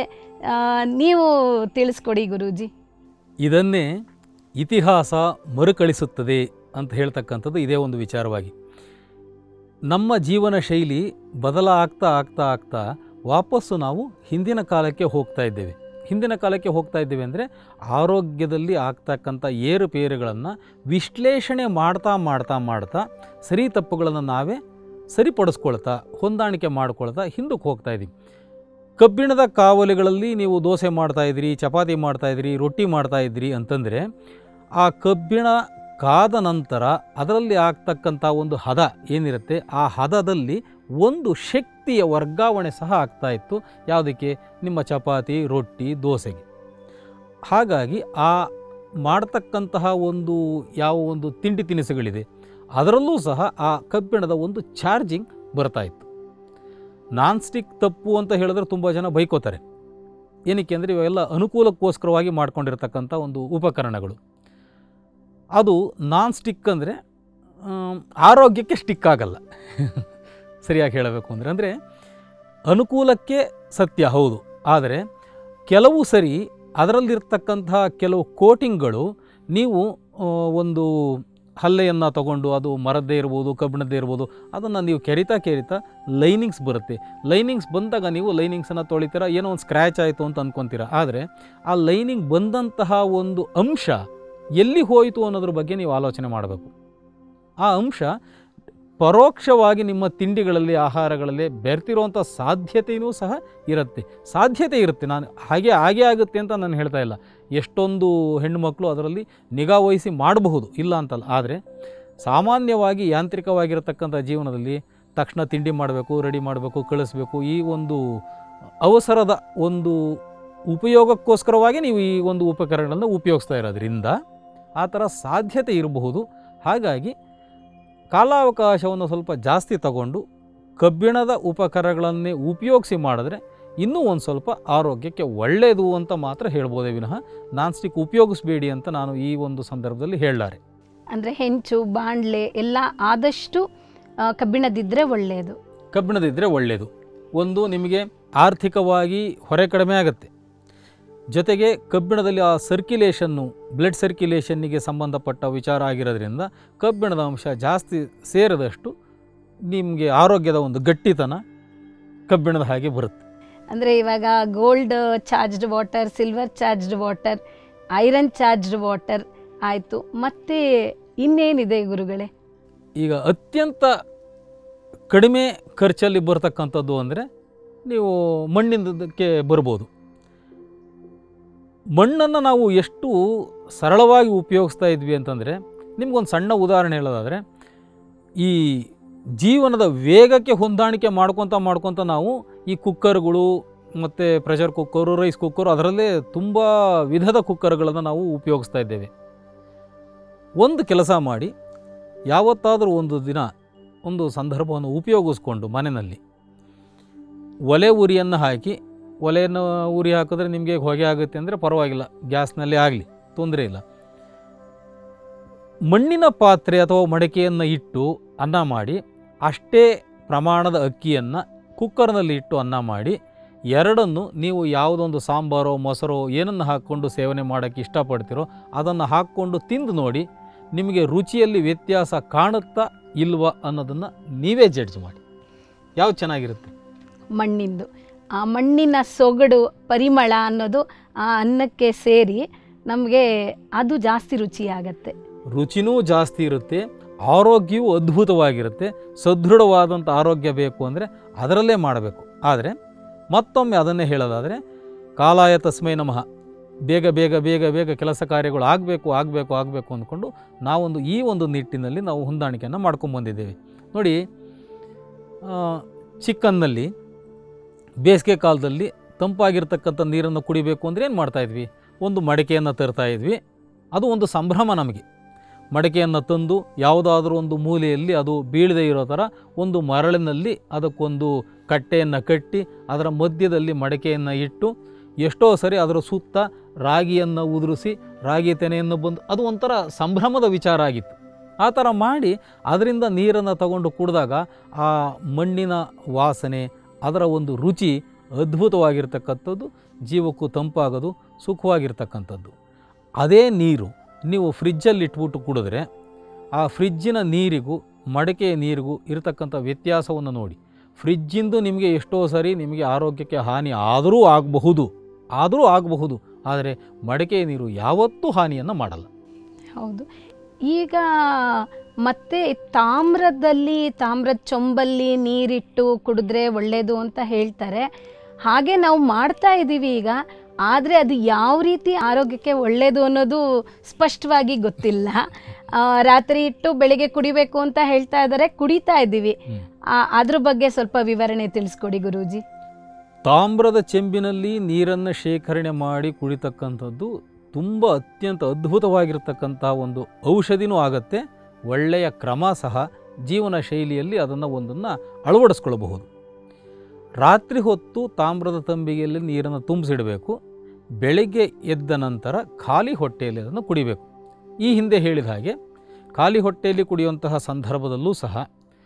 ನೀವು ತಿಳಿಸ್ಕೊಡಿ ಗುರೂಜಿ ಇದನ್ನೇ ಇತಿಹಾಸ ಮರುಕಳಿಸುತ್ತದೆ ಅಂತ ಹೇಳ್ತಕ್ಕಂಥದ್ದು ಇದೇ ಒಂದು ವಿಚಾರವಾಗಿ ನಮ್ಮ ಜೀವನ ಶೈಲಿ ಬದಲಾಗ್ತಾ ಆಗ್ತಾ ಆಗ್ತಾ ವಾಪಸ್ಸು ನಾವು ಹಿಂದಿನ ಕಾಲಕ್ಕೆ ಹೋಗ್ತಾ ಇದ್ದೇವೆ ಹಿಂದಿನ ಕಾಲಕ್ಕೆ ಹೋಗ್ತಾ ಇದ್ದೇವೆ ಅಂದರೆ ಆರೋಗ್ಯದಲ್ಲಿ ಆಗ್ತಕ್ಕಂಥ ಏರುಪೇರುಗಳನ್ನು ವಿಶ್ಲೇಷಣೆ ಮಾಡ್ತಾ ಮಾಡ್ತಾ ಮಾಡ್ತಾ ಸರಿ ತಪ್ಪುಗಳನ್ನು ನಾವೇ ಸರಿಪಡಿಸ್ಕೊಳ್ತಾ ಹೊಂದಾಣಿಕೆ ಮಾಡ್ಕೊಳ್ತಾ ಹಿಂದಕ್ಕೆ ಹೋಗ್ತಾ ಇದ್ದೀವಿ ಕಬ್ಬಿಣದ ಕಾವಲಿಗಳಲ್ಲಿ ನೀವು ದೋಸೆ ಮಾಡ್ತಾಯಿದ್ರಿ ಚಪಾತಿ ಮಾಡ್ತಾಯಿದ್ರಿ ರೊಟ್ಟಿ ಮಾಡ್ತಾಯಿದ್ರಿ ಅಂತಂದರೆ ಆ ಕಬ್ಬಿಣ ಕಾದ ನಂತರ ಅದರಲ್ಲಿ ಆಗ್ತಕ್ಕಂಥ ಒಂದು ಹದ ಏನಿರುತ್ತೆ ಆ ಹದದಲ್ಲಿ ಒಂದು ಶಕ್ತಿಯ ವರ್ಗಾವಣೆ ಸಹ ಆಗ್ತಾ ಇತ್ತು ಯಾವುದಕ್ಕೆ ನಿಮ್ಮ ಚಪಾತಿ ರೊಟ್ಟಿ ದೋಸೆಗೆ ಹಾಗಾಗಿ ಆ ಮಾಡ್ತಕ್ಕಂತಹ ಒಂದು ಯಾವ ಒಂದು ತಿಂಡಿ ತಿನಿಸುಗಳಿದೆ ಅದರಲ್ಲೂ ಸಹ ಆ ಕಬ್ಬಿಣದ ಒಂದು ಚಾರ್ಜಿಂಗ್ ಬರ್ತಾ ಇತ್ತು ನಾನ್ ಸ್ಟಿಕ್ ತಪ್ಪು ಅಂತ ಹೇಳಿದ್ರೆ ತುಂಬ ಜನ ಬೈಕೋತಾರೆ ಏನಕ್ಕೆ ಅಂದರೆ ಇವೆಲ್ಲ ಅನುಕೂಲಕ್ಕೋಸ್ಕರವಾಗಿ ಮಾಡ್ಕೊಂಡಿರ್ತಕ್ಕಂಥ ಒಂದು ಉಪಕರಣಗಳು ಅದು ನಾನ್ ಸ್ಟಿಕ್ ಅಂದರೆ ಆರೋಗ್ಯಕ್ಕೆ ಸ್ಟಿಕ್ ಆಗಲ್ಲ ಸರಿಯಾಗಿ ಹೇಳಬೇಕು ಅಂದರೆ ಅಂದರೆ ಅನುಕೂಲಕ್ಕೆ ಸತ್ಯ ಹೌದು ಆದರೆ ಕೆಲವು ಸರಿ ಅದರಲ್ಲಿರ್ತಕ್ಕಂತಹ ಕೆಲವು ಕೋಟಿಂಗ್ಗಳು ನೀವು ಆ, ಒಂದು ಹಲ್ಲೆಯನ್ನು ತಗೊಂಡು ಅದು ಮರದ್ದೇ ಇರ್ಬೋದು ಕಬ್ಬಿಣದ್ದೇ ಇರ್ಬೋದು ಅದನ್ನು ನೀವು ಕೆರಿತಾ ಕೆರಿತಾ ಲೈನಿಂಗ್ಸ್ ಬರುತ್ತೆ ಲೈನಿಂಗ್ಸ್ ಬಂದಾಗ ನೀವು ಲೈನಿಂಗ್ಸನ್ನು ತೊಳಿತೀರ ಏನೋ ಒಂದು ಸ್ಕ್ರ್ಯಾಚ್ ಆಯಿತು ಅಂತ ಅಂದ್ಕೊತೀರ ಆದರೆ ಆ ಲೈನಿಂಗ್ ಬಂದಂತಹ ಒಂದು ಅಂಶ ಎಲ್ಲಿ ಹೋಯಿತು ಅನ್ನೋದ್ರ ಬಗ್ಗೆ ನೀವು ಆಲೋಚನೆ ಮಾಡಬೇಕು ಆ ಅಂಶ ಪರೋಕ್ಷವಾಗಿ ನಿಮ್ಮ ತಿಂಡಿಗಳಲ್ಲಿ ಆಹಾರಗಳಲ್ಲಿ ಬೆರ್ತಿರುವಂಥ ಸಾಧ್ಯತೆಯೂ ಸಹ ಇರುತ್ತೆ ಸಾಧ್ಯತೆ ಇರುತ್ತೆ ನಾನು ಹಾಗೆ ಹಾಗೆ ಆಗುತ್ತೆ ಅಂತ ನಾನು ಹೇಳ್ತಾ ಇಲ್ಲ ಎಷ್ಟೊಂದು ಹೆಣ್ಣುಮಕ್ಕಳು ಅದರಲ್ಲಿ ನಿಗಾ ವಹಿಸಿ ಮಾಡಬಹುದು ಇಲ್ಲ ಅಂತಲ್ಲ ಆದರೆ ಸಾಮಾನ್ಯವಾಗಿ ಯಾಂತ್ರಿಕವಾಗಿರತಕ್ಕಂಥ ಜೀವನದಲ್ಲಿ ತಕ್ಷಣ ತಿಂಡಿ ಮಾಡಬೇಕು ರೆಡಿ ಮಾಡಬೇಕು ಕಳಿಸ್ಬೇಕು ಈ ಒಂದು ಅವಸರದ ಒಂದು ಉಪಯೋಗಕ್ಕೋಸ್ಕರವಾಗಿ ನೀವು ಈ ಒಂದು ಉಪಕರಣಗಳನ್ನು ಉಪಯೋಗಿಸ್ತಾ ಇರೋದ್ರಿಂದ ಆ ಥರ ಸಾಧ್ಯತೆ ಇರಬಹುದು ಹಾಗಾಗಿ ಕಾಲಾವಕಾಶವನ್ನು ಸ್ವಲ್ಪ ಜಾಸ್ತಿ ತಗೊಂಡು ಕಬ್ಬಿಣದ ಉಪಕರಣಗಳನ್ನೇ ಉಪಯೋಗಿಸಿ ಮಾಡಿದ್ರೆ ಇನ್ನೂ ಒಂದು ಸ್ವಲ್ಪ ಆರೋಗ್ಯಕ್ಕೆ ಒಳ್ಳೆಯದು ಅಂತ ಮಾತ್ರ ಹೇಳ್ಬೋದೇ ವಿನಃ ನಾನ್ ಸ್ಟಿಕ್ ಉಪಯೋಗಿಸ್ಬೇಡಿ ಅಂತ ನಾನು ಈ ಒಂದು ಸಂದರ್ಭದಲ್ಲಿ ಹೇಳಲಾರೆ ಅಂದರೆ ಹೆಂಚು ಬಾಣಲೆ ಎಲ್ಲ ಆದಷ್ಟು ಆ, ಕಬ್ಬಿಣದಿದ್ದರೆ ಒಳ್ಳೆಯದು ಕಬ್ಬಿಣದಿದ್ದರೆ ಒಳ್ಳೆಯದು ಒಂದು ನಿಮಗೆ ಆರ್ಥಿಕವಾಗಿ ಹೊರೆ ಕಡಿಮೆ ಆಗುತ್ತೆ ಜೊತೆಗೆ ಕಬ್ಬಿಣದಲ್ಲಿ ಆ ಸರ್ಕ್ಯುಲೇಷನ್ನು ಬ್ಲಡ್ ಸರ್ಕ್ಯುಲೇಷನ್ನಿಗೆ ಸಂಬಂಧಪಟ್ಟ ವಿಚಾರ ಆಗಿರೋದ್ರಿಂದ ಕಬ್ಬಿಣದ ಅಂಶ ಜಾಸ್ತಿ ಸೇರಿದಷ್ಟು ನಿಮಗೆ ಆರೋಗ್ಯದ ಒಂದು ಗಟ್ಟಿತನ ಕಬ್ಬಿಣದ ಹಾಗೆ ಬರುತ್ತೆ ಅಂದರೆ ಇವಾಗ gold charged water silver charged water iron charged water ಆಯಿತು ಮತ್ತೆ ಇನ್ನೇನಿದೆ ಗುರುಗಳೇ ಈಗ ಅತ್ಯಂತ ಕಡಿಮೆ ಖರ್ಚಲ್ಲಿ ಬರ್ತಕ್ಕಂಥದ್ದು ಅಂದರೆ ನೀವು ಮಣ್ಣಿಂದಕ್ಕೆ ಬರ್ಬೋದು ಮಣ್ಣನ್ನು ನಾವು ಎಷ್ಟು ಸರಳವಾಗಿ ಉಪಯೋಗಿಸ್ತಾ ಇದ್ವಿ ಅಂತಂದರೆ ನಿಮ್ಗೊಂದು ಸಣ್ಣ ಉದಾಹರಣೆ ಹೇಳೋದಾದರೆ ಈ ಜೀವನದ ವೇಗಕ್ಕೆ ಹೊಂದಾಣಿಕೆ ಮಾಡ್ಕೊತ ಮಾಡ್ಕೊತ ನಾವು ಈ ಕುಕ್ಕರ್ಗಳು ಮತ್ತು ಪ್ರೆಷರ್ ಕುಕ್ಕರು ರೈಸ್ ಕುಕ್ಕರು ಅದರಲ್ಲೇ ತುಂಬ ವಿಧದ ಕುಕ್ಕರ್ಗಳನ್ನು ನಾವು ಉಪಯೋಗಿಸ್ತಾ ಇದ್ದೇವೆ ಒಂದು ಕೆಲಸ ಮಾಡಿ ಯಾವತ್ತಾದರೂ ಒಂದು ದಿನ ಒಂದು ಸಂದರ್ಭವನ್ನು ಉಪಯೋಗಿಸ್ಕೊಂಡು ಮನೆಯಲ್ಲಿ ಒಲೆ ಉರಿಯನ್ನು ಹಾಕಿ ಒಲೆಯನ್ನು ಉರಿ ಹಾಕಿದ್ರೆ ನಿಮಗೆ ಹೊಗೆ ಆಗುತ್ತೆ ಅಂದರೆ ಪರವಾಗಿಲ್ಲ ಗ್ಯಾಸ್ನಲ್ಲಿ ಆಗಲಿ ತೊಂದರೆ ಇಲ್ಲ ಮಣ್ಣಿನ ಪಾತ್ರೆ ಅಥವಾ ಮಡಕೆಯನ್ನು ಇಟ್ಟು ಅನ್ನ ಮಾಡಿ ಅಷ್ಟೇ ಪ್ರಮಾಣದ ಅಕ್ಕಿಯನ್ನು ಕುಕ್ಕರ್ನಲ್ಲಿ ಇಟ್ಟು ಅನ್ನ ಮಾಡಿ ಎರಡನ್ನು ನೀವು ಯಾವುದೊಂದು ಸಾಂಬಾರೋ ಮೊಸರೋ ಏನನ್ನು ಹಾಕ್ಕೊಂಡು ಸೇವನೆ ಮಾಡೋಕ್ಕೆ ಇಷ್ಟಪಡ್ತೀರೋ ಅದನ್ನು ಹಾಕ್ಕೊಂಡು ತಿಂದು ನೋಡಿ ನಿಮಗೆ ರುಚಿಯಲ್ಲಿ ವ್ಯತ್ಯಾಸ ಕಾಣುತ್ತಾ ಇಲ್ವಾ ಅನ್ನೋದನ್ನು ನೀವೇ ಜಡ್ಜ್ ಮಾಡಿ ಯಾವ್ದು ಚೆನ್ನಾಗಿರುತ್ತೆ ಮಣ್ಣಿಂದು ಆ ಮಣ್ಣಿನ ಸೊಗಡು ಪರಿಮಳ ಅನ್ನೋದು ಆ ಅನ್ನಕ್ಕೆ ಸೇರಿ ನಮಗೆ ಅದು ಜಾಸ್ತಿ ರುಚಿಯಾಗತ್ತೆ ರುಚಿನೂ ಜಾಸ್ತಿ ಇರುತ್ತೆ ಆರೋಗ್ಯವೂ ಅದ್ಭುತವಾಗಿರುತ್ತೆ ಸದೃಢವಾದಂಥ ಆರೋಗ್ಯ ಬೇಕು ಅಂದರೆ ಅದರಲ್ಲೇ ಮಾಡಬೇಕು ಆದರೆ ಮತ್ತೊಮ್ಮೆ ಅದನ್ನೇ ಹೇಳೋದಾದರೆ ಕಾಲಾಯ ತಸ್ಮೈ ನಮಃ ಬೇಗ ಬೇಗ ಬೇಗ ಬೇಗ ಕೆಲಸ ಕಾರ್ಯಗಳು ಆಗಬೇಕು ಆಗಬೇಕು ಆಗಬೇಕು ಅಂದ್ಕೊಂಡು ನಾವೊಂದು ಈ ಒಂದು ನಿಟ್ಟಿನಲ್ಲಿ ನಾವು ಹೊಂದಾಣಿಕೆಯನ್ನು ಮಾಡ್ಕೊಂಬಂದಿದ್ದೇವೆ ನೋಡಿ ಆ, ಚಿಕ್ಕನ್ನಲ್ಲಿ ಬೇಸಿಗೆ ಕಾಲದಲ್ಲಿ ತಂಪಾಗಿರ್ತಕ್ಕಂಥ ನೀರನ್ನು ಕುಡಿಬೇಕು ಅಂದರೆ ಏನು ಮಾಡ್ತಾಯಿದ್ವಿ ಒಂದು ಮಡಿಕೆಯನ್ನು ತರ್ತಾ ಇದ್ವಿ ಅದು ಒಂದು ಸಂಭ್ರಮ ನಮಗೆ ಮಡಿಕೆಯನ್ನು ತಂದು ಯಾವುದಾದ್ರೂ ಒಂದು ಮೂಲೆಯಲ್ಲಿ ಅದು ಬೀಳದೇ ಇರೋ ಥರ ಒಂದು ಮರಳಿನಲ್ಲಿ ಅದಕ್ಕೊಂದು ಕಟ್ಟೆಯನ್ನು ಕಟ್ಟಿ ಅದರ ಮಧ್ಯದಲ್ಲಿ ಮಡಿಕೆಯನ್ನು ಇಟ್ಟು ಎಷ್ಟೋ ಸರಿ ಅದರ ಸುತ್ತ ರಾಗಿಯನ್ನು ಉದುರಿಸಿ ರಾಗಿ ತೆನೆಯನ್ನು ಬಂದು ಅದು ಒಂಥರ ಸಂಭ್ರಮದ ವಿಚಾರ ಆಗಿತ್ತು ಆ ಥರ ಮಾಡಿ ಅದರಿಂದ ನೀರನ್ನು ತಗೊಂಡು ಕುಡಿದಾಗ ಆ ಮಣ್ಣಿನ ವಾಸನೆ ಅದರ ಒಂದು ರುಚಿ ಅದ್ಭುತವಾಗಿರ್ತಕ್ಕಂಥದ್ದು ಜೀವಕ್ಕೂ ತಂಪಾಗೋದು ಸುಖವಾಗಿರ್ತಕ್ಕಂಥದ್ದು ಅದೇ ನೀರು ನೀವು ಫ್ರಿಜ್ಜಲ್ಲಿ ಇಟ್ಬಿಟ್ಟು ಕುಡಿದ್ರೆ ಆ ಫ್ರಿಜ್ಜಿನ ನೀರಿಗೂ ಮಡಕೆಯ ನೀರಿಗೂ ಇರತಕ್ಕಂಥ ವ್ಯತ್ಯಾಸವನ್ನು ನೋಡಿ ಫ್ರಿಜ್ಜಿಂದು ನಿಮಗೆ ಎಷ್ಟೋ ಸರಿ ನಿಮಗೆ ಆರೋಗ್ಯಕ್ಕೆ ಹಾನಿ ಆದರೂ ಆಗಬಹುದು ಆದರೂ ಆಗಬಹುದು ಆದರೆ ಮಡಕೆಯ ನೀರು ಯಾವತ್ತೂ ಹಾನಿಯನ್ನು ಮಾಡಲ್ಲ ಹೌದು ಈಗ ಮತ್ತೆ ತಾಮ್ರದಲ್ಲಿ ತಾಮ್ರದ ಚೊಂಬಲ್ಲಿ ನೀರಿಟ್ಟು ಕುಡಿದ್ರೆ ಒಳ್ಳೆಯದು ಅಂತ ಹೇಳ್ತಾರೆ ಹಾಗೆ ನಾವು ಮಾಡ್ತಾ ಇದ್ದೀವಿ ಈಗ ಆದರೆ ಅದು ಯಾವ ರೀತಿ ಆರೋಗ್ಯಕ್ಕೆ ಒಳ್ಳೆಯದು ಅನ್ನೋದು ಸ್ಪಷ್ಟವಾಗಿ ಗೊತ್ತಿಲ್ಲ ಆ, ರಾತ್ರಿ ಇಟ್ಟು ಬೆಳಿಗ್ಗೆ ಕುಡಿಬೇಕು ಅಂತ ಹೇಳ್ತಾ ಇದ್ದಾರೆ ಕುಡಿತಾ ಇದ್ದೀವಿ ಹ್ಮ್. ಆ- ಅದ್ರ ಬಗ್ಗೆ ಸ್ವಲ್ಪ ವಿವರಣೆ ತಿಳಿಸ್ಕೊಡಿ ಗುರೂಜಿ ತಾಮ್ರದ ಚೆಂಬಿನಲ್ಲಿ ನೀರನ್ನು ಶೇಖರಣೆ ಮಾಡಿ ಕುಡಿತಕ್ಕಂಥದ್ದು ತುಂಬ ಅತ್ಯಂತ ಅದ್ಭುತವಾಗಿರ್ತಕ್ಕಂಥ ಒಂದು ಔಷಧಿನೂ ಆಗತ್ತೆ ಒಳ್ಳೆಯ ಕ್ರಮ ಸಹ ಜೀವನ ಶೈಲಿಯಲ್ಲಿ ಅದನ್ನು ಒಂದನ್ನು ಅಳವಡಿಸ್ಕೊಳ್ಬಹುದು ರಾತ್ರಿ ಹೊತ್ತು ತಾಮ್ರದ ತಂಬಿಗೆಯಲ್ಲಿ ನೀರನ್ನು ತುಂಬಿಸಿಡಬೇಕು ಬೆಳಗ್ಗೆ ಎದ್ದ ನಂತರ ಖಾಲಿ ಹೊಟ್ಟೆಯಲ್ಲಿ ಅದನ್ನು ಕುಡಿಬೇಕು ಈ ಹಿಂದೆ ಹೇಳಿದ ಹಾಗೆ ಖಾಲಿ ಹೊಟ್ಟೆಯಲ್ಲಿ ಕುಡಿಯುವಂತಹ ಸಂದರ್ಭದಲ್ಲೂ ಸಹ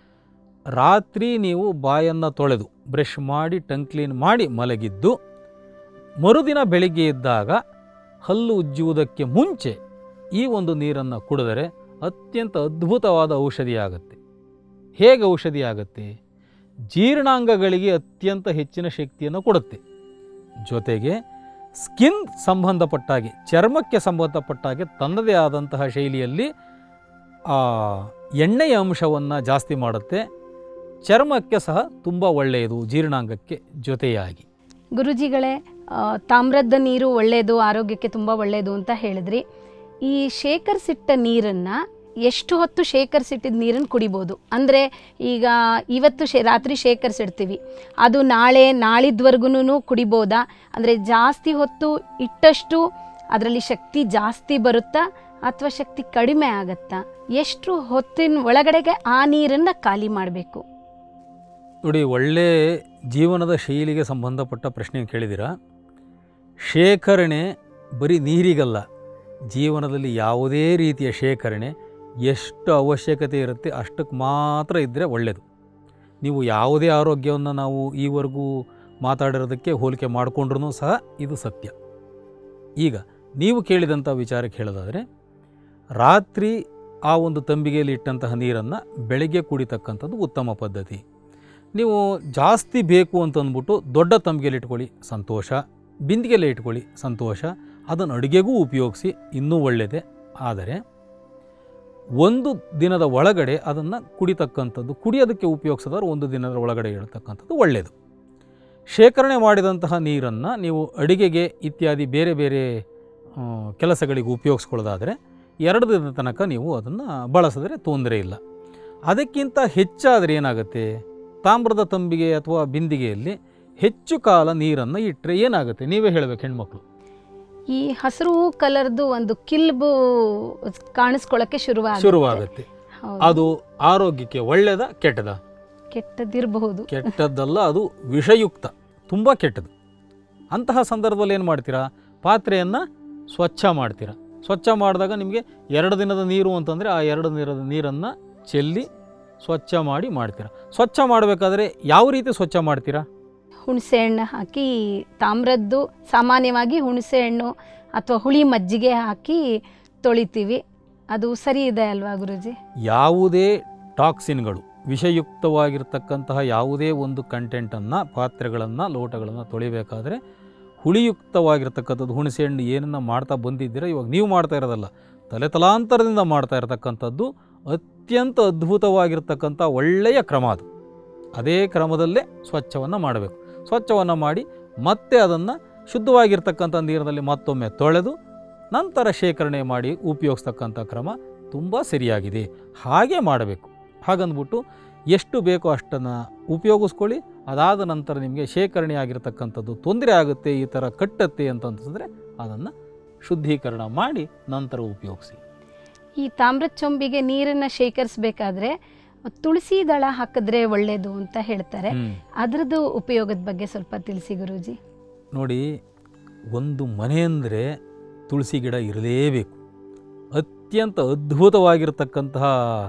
ರಾತ್ರಿ ನೀವು ಬಾಯನ್ನು ತೊಳೆದು ಬ್ರಷ್ ಮಾಡಿ ಟಂಗ್ ಕ್ಲೀನ್ ಮಾಡಿ ಮಲಗಿದ್ದು ಮರುದಿನ ಬೆಳಿಗ್ಗೆ ಎದ್ದಾಗ ಹಲ್ಲು ಉಜ್ಜುವುದಕ್ಕೆ ಮುಂಚೆ ಈ ಒಂದು ನೀರನ್ನು ಕುಡಿದರೆ ಅತ್ಯಂತ ಅದ್ಭುತವಾದ ಔಷಧಿಯಾಗುತ್ತೆ ಹೇಗೆ ಔಷಧಿಯಾಗುತ್ತೆ ಜೀರ್ಣಾಂಗಗಳಿಗೆ ಅತ್ಯಂತ ಹೆಚ್ಚಿನ ಶಕ್ತಿಯನ್ನು ಕೊಡುತ್ತೆ ಜೊತೆಗೆ ಸ್ಕಿನ್ ಸಂಬಂಧಪಟ್ಟಾಗೆ ಚರ್ಮಕ್ಕೆ ಸಂಬಂಧಪಟ್ಟಾಗೆ ತನ್ನದೇ ಆದಂತಹ ಶೈಲಿಯಲ್ಲಿ ಆ ಎಣ್ಣೆಯ ಅಂಶವನ್ನು ಜಾಸ್ತಿ ಮಾಡುತ್ತೆ ಚರ್ಮಕ್ಕೆ ಸಹ ತುಂಬ ಒಳ್ಳೆಯದು ಜೀರ್ಣಾಂಗಕ್ಕೆ ಜೊತೆಯಾಗಿ ಗುರುಜಿಗಳೇ ಆ, ತಾಮ್ರದ ನೀರು ಒಳ್ಳೆಯದು ಆರೋಗ್ಯಕ್ಕೆ ತುಂಬ ಒಳ್ಳೆಯದು ಅಂತ ಹೇಳಿದ್ರಿ ಈ ಶೇಖರಿಸಿಟ್ಟ ನೀರನ್ನು ಎಷ್ಟು ಹೊತ್ತು ಶೇಖರಿಸಿಟ್ಟಿದ ನೀರನ್ನು ಕುಡಿಬೋದು ಅಂದರೆ ಈಗ ಇವತ್ತು ಶೇ ರಾತ್ರಿ ಶೇಖರಿಸಿಡ್ತೀವಿ ಅದು ನಾಳೆ ನಾಳಿದ್ವರೆಗೂ ಕುಡಿಬೋದಾ ಅಂದರೆ ಜಾಸ್ತಿ ಹೊತ್ತು ಇಟ್ಟಷ್ಟು ಅದರಲ್ಲಿ ಶಕ್ತಿ ಜಾಸ್ತಿ ಬರುತ್ತಾ ಅಥವಾ ಶಕ್ತಿ ಕಡಿಮೆ ಆಗತ್ತಾ ಎಷ್ಟು ಹೊತ್ತಿನ ಒಳಗಡೆಗೆ ಆ ನೀರನ್ನು ಖಾಲಿ ಮಾಡಬೇಕು ನೋಡಿ ಒಳ್ಳೆ ಜೀವನದ ಶೈಲಿಗೆ ಸಂಬಂಧಪಟ್ಟ ಪ್ರಶ್ನೆ ಕೇಳಿದ್ದೀರಾ ಶೇಖರಣೆ ಬರೀ ನೀರಿಗಲ್ಲ ಜೀವನದಲ್ಲಿ ಯಾವುದೇ ರೀತಿಯ ಶೇಖರಣೆ ಎಷ್ಟು ಅವಶ್ಯಕತೆ ಇರುತ್ತೆ ಅಷ್ಟಕ್ಕೆ ಮಾತ್ರ ಇದ್ದರೆ ಒಳ್ಳೆಯದು ನೀವು ಯಾವುದೇ ಆರೋಗ್ಯವನ್ನು ನಾವು ಈವರೆಗೂ ಮಾತಾಡಿರೋದಕ್ಕೆ ಹೋಲಿಕೆ ಮಾಡಿಕೊಂಡ್ರೂ ಸಹ ಇದು ಸತ್ಯ ಈಗ ನೀವು ಕೇಳಿದಂಥ ವಿಚಾರಕ್ಕೆ ಹೇಳೋದಾದರೆ ರಾತ್ರಿ ಆ ಒಂದು ತಂಬಿಗೆಯಲ್ಲಿ ಇಟ್ಟಂತಹ ನೀರನ್ನು ಬೆಳಗ್ಗೆ ಕುಡಿತಕ್ಕಂಥದ್ದು ಉತ್ತಮ ಪದ್ಧತಿ ನೀವು ಜಾಸ್ತಿ ಬೇಕು ಅಂತಂದ್ಬಿಟ್ಟು ದೊಡ್ಡ ತಂಬಿಗೆಯಲ್ಲಿ ಇಟ್ಕೊಳ್ಳಿ ಸಂತೋಷ ಬಿಂದಿಗೆಯಲ್ಲಿ ಇಟ್ಕೊಳ್ಳಿ ಸಂತೋಷ ಅದನ್ನು ಅಡುಗೆಗೂ ಉಪಯೋಗಿಸಿ ಇನ್ನೂ ಒಳ್ಳೆಯದೇ ಆದರೆ ಒಂದು ದಿನದ ಒಳಗಡೆ ಅದನ್ನು ಕುಡಿತಕ್ಕಂಥದ್ದು ಕುಡಿಯೋದಕ್ಕೆ ಉಪಯೋಗಿಸಿದವರು ಒಂದು ದಿನದ ಒಳಗಡೆ ಇಡ್ತಕ್ಕಂಥದ್ದು ಒಳ್ಳೆಯದು ಶೇಖರಣೆ ಮಾಡಿದಂತಹ ನೀರನ್ನು ನೀವು ಅಡಿಗೆಗೆ ಇತ್ಯಾದಿ ಬೇರೆ ಬೇರೆ ಆ, ಕೆಲಸಗಳಿಗೆ ಉಪಯೋಗಿಸ್ಕೊಳ್ಳೋದಾದರೆ ಎರಡು ದಿನದ ತನಕ ನೀವು ಅದನ್ನು ಬಳಸಿದ್ರೆ ತೊಂದರೆ ಇಲ್ಲ ಅದಕ್ಕಿಂತ ಹೆಚ್ಚಾದರೆ ಏನಾಗುತ್ತೆ ತಾಮ್ರದ ತಂಬಿಗೆ ಅಥವಾ ಬಿಂದಿಗೆಯಲ್ಲಿ ಹೆಚ್ಚು ಕಾಲ ನೀರನ್ನು ಇಟ್ಟರೆ ಏನಾಗುತ್ತೆ ನೀವೇ ಹೇಳಬೇಕು ಹೆಣ್ಮಕ್ಳು ಈ ಹಸಿರು ಕಲರ್ದು ಒಂದು ಕಿಲ್ಬು ಕಾಣಿಸ್ಕೊಳ್ಳೋಕ್ಕೆ ಶುರುವಾಗುತ್ತೆ ಶುರುವಾಗುತ್ತೆ ಹೌದು. ಅದು ಆರೋಗ್ಯಕ್ಕೆ ಒಳ್ಳೆಯದ ಕೆಟ್ಟದ ಕೆಟ್ಟದಿರಬಹುದು ಕೆಟ್ಟದ್ದಲ್ಲ ಅದು ವಿಷಯುಕ್ತ ತುಂಬ ಕೆಟ್ಟದು ಅಂತಹ ಸಂದರ್ಭದಲ್ಲಿ ಏನು ಮಾಡ್ತೀರಾ ಪಾತ್ರೆಯನ್ನು ಸ್ವಚ್ಛ ಮಾಡ್ತೀರಾ ಸ್ವಚ್ಛ ಮಾಡಿದಾಗ ನಿಮಗೆ ಎರಡು ದಿನದ ನೀರು ಅಂತಂದರೆ ಆ ಎರಡು ದಿನದ ನೀರನ್ನು ಚೆಲ್ಲಿ ಸ್ವಚ್ಛ ಮಾಡಿ ಮಾಡ್ತೀರಾ ಸ್ವಚ್ಛ ಮಾಡಬೇಕಾದ್ರೆ ಯಾವ ರೀತಿ ಸ್ವಚ್ಛ ಮಾಡ್ತೀರಾ ಹುಣಸೆ ಹಣ್ಣು ಹಾಕಿ ತಾಮ್ರದ್ದು ಸಾಮಾನ್ಯವಾಗಿ ಹುಣಸೆ ಹಣ್ಣು ಅಥವಾ ಹುಳಿ ಮಜ್ಜಿಗೆ ಹಾಕಿ ತೊಳಿತೀವಿ ಅದು ಸರಿ ಇದೆ ಅಲ್ವಾ ಗುರುಜಿ ಯಾವುದೇ ಟಾಕ್ಸಿನ್ಗಳು ವಿಷಯುಕ್ತವಾಗಿರ್ತಕ್ಕಂತಹ ಯಾವುದೇ ಒಂದು ಕಂಟೆಂಟನ್ನು ಪಾತ್ರೆಗಳನ್ನು ಲೋಟಗಳನ್ನು ತೊಳಿಬೇಕಾದ್ರೆ ಹುಳಿಯುಕ್ತವಾಗಿರ್ತಕ್ಕಂಥದ್ದು ಹುಣಸೆ ಹಣ್ಣು ಏನನ್ನು ಮಾಡ್ತಾ ಬಂದಿದ್ದೀರಾ ಇವಾಗ ನೀವು ಮಾಡ್ತಾ ಇರೋದಲ್ಲ ತಲೆ ತಲಾಂತರದಿಂದ ಮಾಡ್ತಾ ಇರತಕ್ಕಂಥದ್ದು ಅತ್ಯಂತ ಅದ್ಭುತವಾಗಿರ್ತಕ್ಕಂಥ ಒಳ್ಳೆಯ ಕ್ರಮ ಅದು ಅದೇ ಕ್ರಮದಲ್ಲೇ ಸ್ವಚ್ಛವನ್ನು ಮಾಡಬೇಕು ಸ್ವಚ್ಛವನ್ನು ಮಾಡಿ ಮತ್ತೆ ಅದನ್ನು ಶುದ್ಧವಾಗಿರ್ತಕ್ಕಂಥ ನೀರಿನಲ್ಲಿ ಮತ್ತೊಮ್ಮೆ ತೊಳೆದು ನಂತರ ಶೇಖರಣೆ ಮಾಡಿ ಉಪಯೋಗಿಸ್ತಕ್ಕಂಥ ಕ್ರಮ ತುಂಬ ಸರಿಯಾಗಿದೆ ಹಾಗೆ ಮಾಡಬೇಕು ಹಾಗಂದ್ಬಿಟ್ಟು ಎಷ್ಟು ಬೇಕೋ ಅಷ್ಟನ್ನು ಉಪಯೋಗಿಸ್ಕೊಳ್ಳಿ ಅದಾದ ನಂತರ ನಿಮಗೆ ಶೇಖರಣೆ ಆಗಿರ್ತಕ್ಕಂಥದ್ದು ತೊಂದರೆ ಆಗುತ್ತೆ ಈ ಥರ ಕಟ್ಟತ್ತೆ ಅಂತಂತಂದರೆ ಅದನ್ನು ಶುದ್ಧೀಕರಣ ಮಾಡಿ ನಂತರ ಉಪಯೋಗಿಸಿ ಈ ತಾಮ್ರದ ಚೊಂಬಿಗೆ ನೀರನ್ನು ಶೇಖರಿಸಬೇಕಾದ್ರೆ ತುಳಸಿ ದಳ ಹಾಕಿದ್ರೆ ಒಳ್ಳೆಯದು ಅಂತ ಹೇಳ್ತಾರೆ ಹ್ಮ್. ಅದರದ್ದು ಉಪಯೋಗದ ಬಗ್ಗೆ ಸ್ವಲ್ಪ ತಿಳಿಸಿ ಗುರೂಜಿ ನೋಡಿ ಒಂದು ಮನೆ ಅಂದರೆ ತುಳಸಿ ಗಿಡ ಇರಲೇಬೇಕು ಅತ್ಯಂತ ಅದ್ಭುತವಾಗಿರ್ತಕ್ಕಂತಹ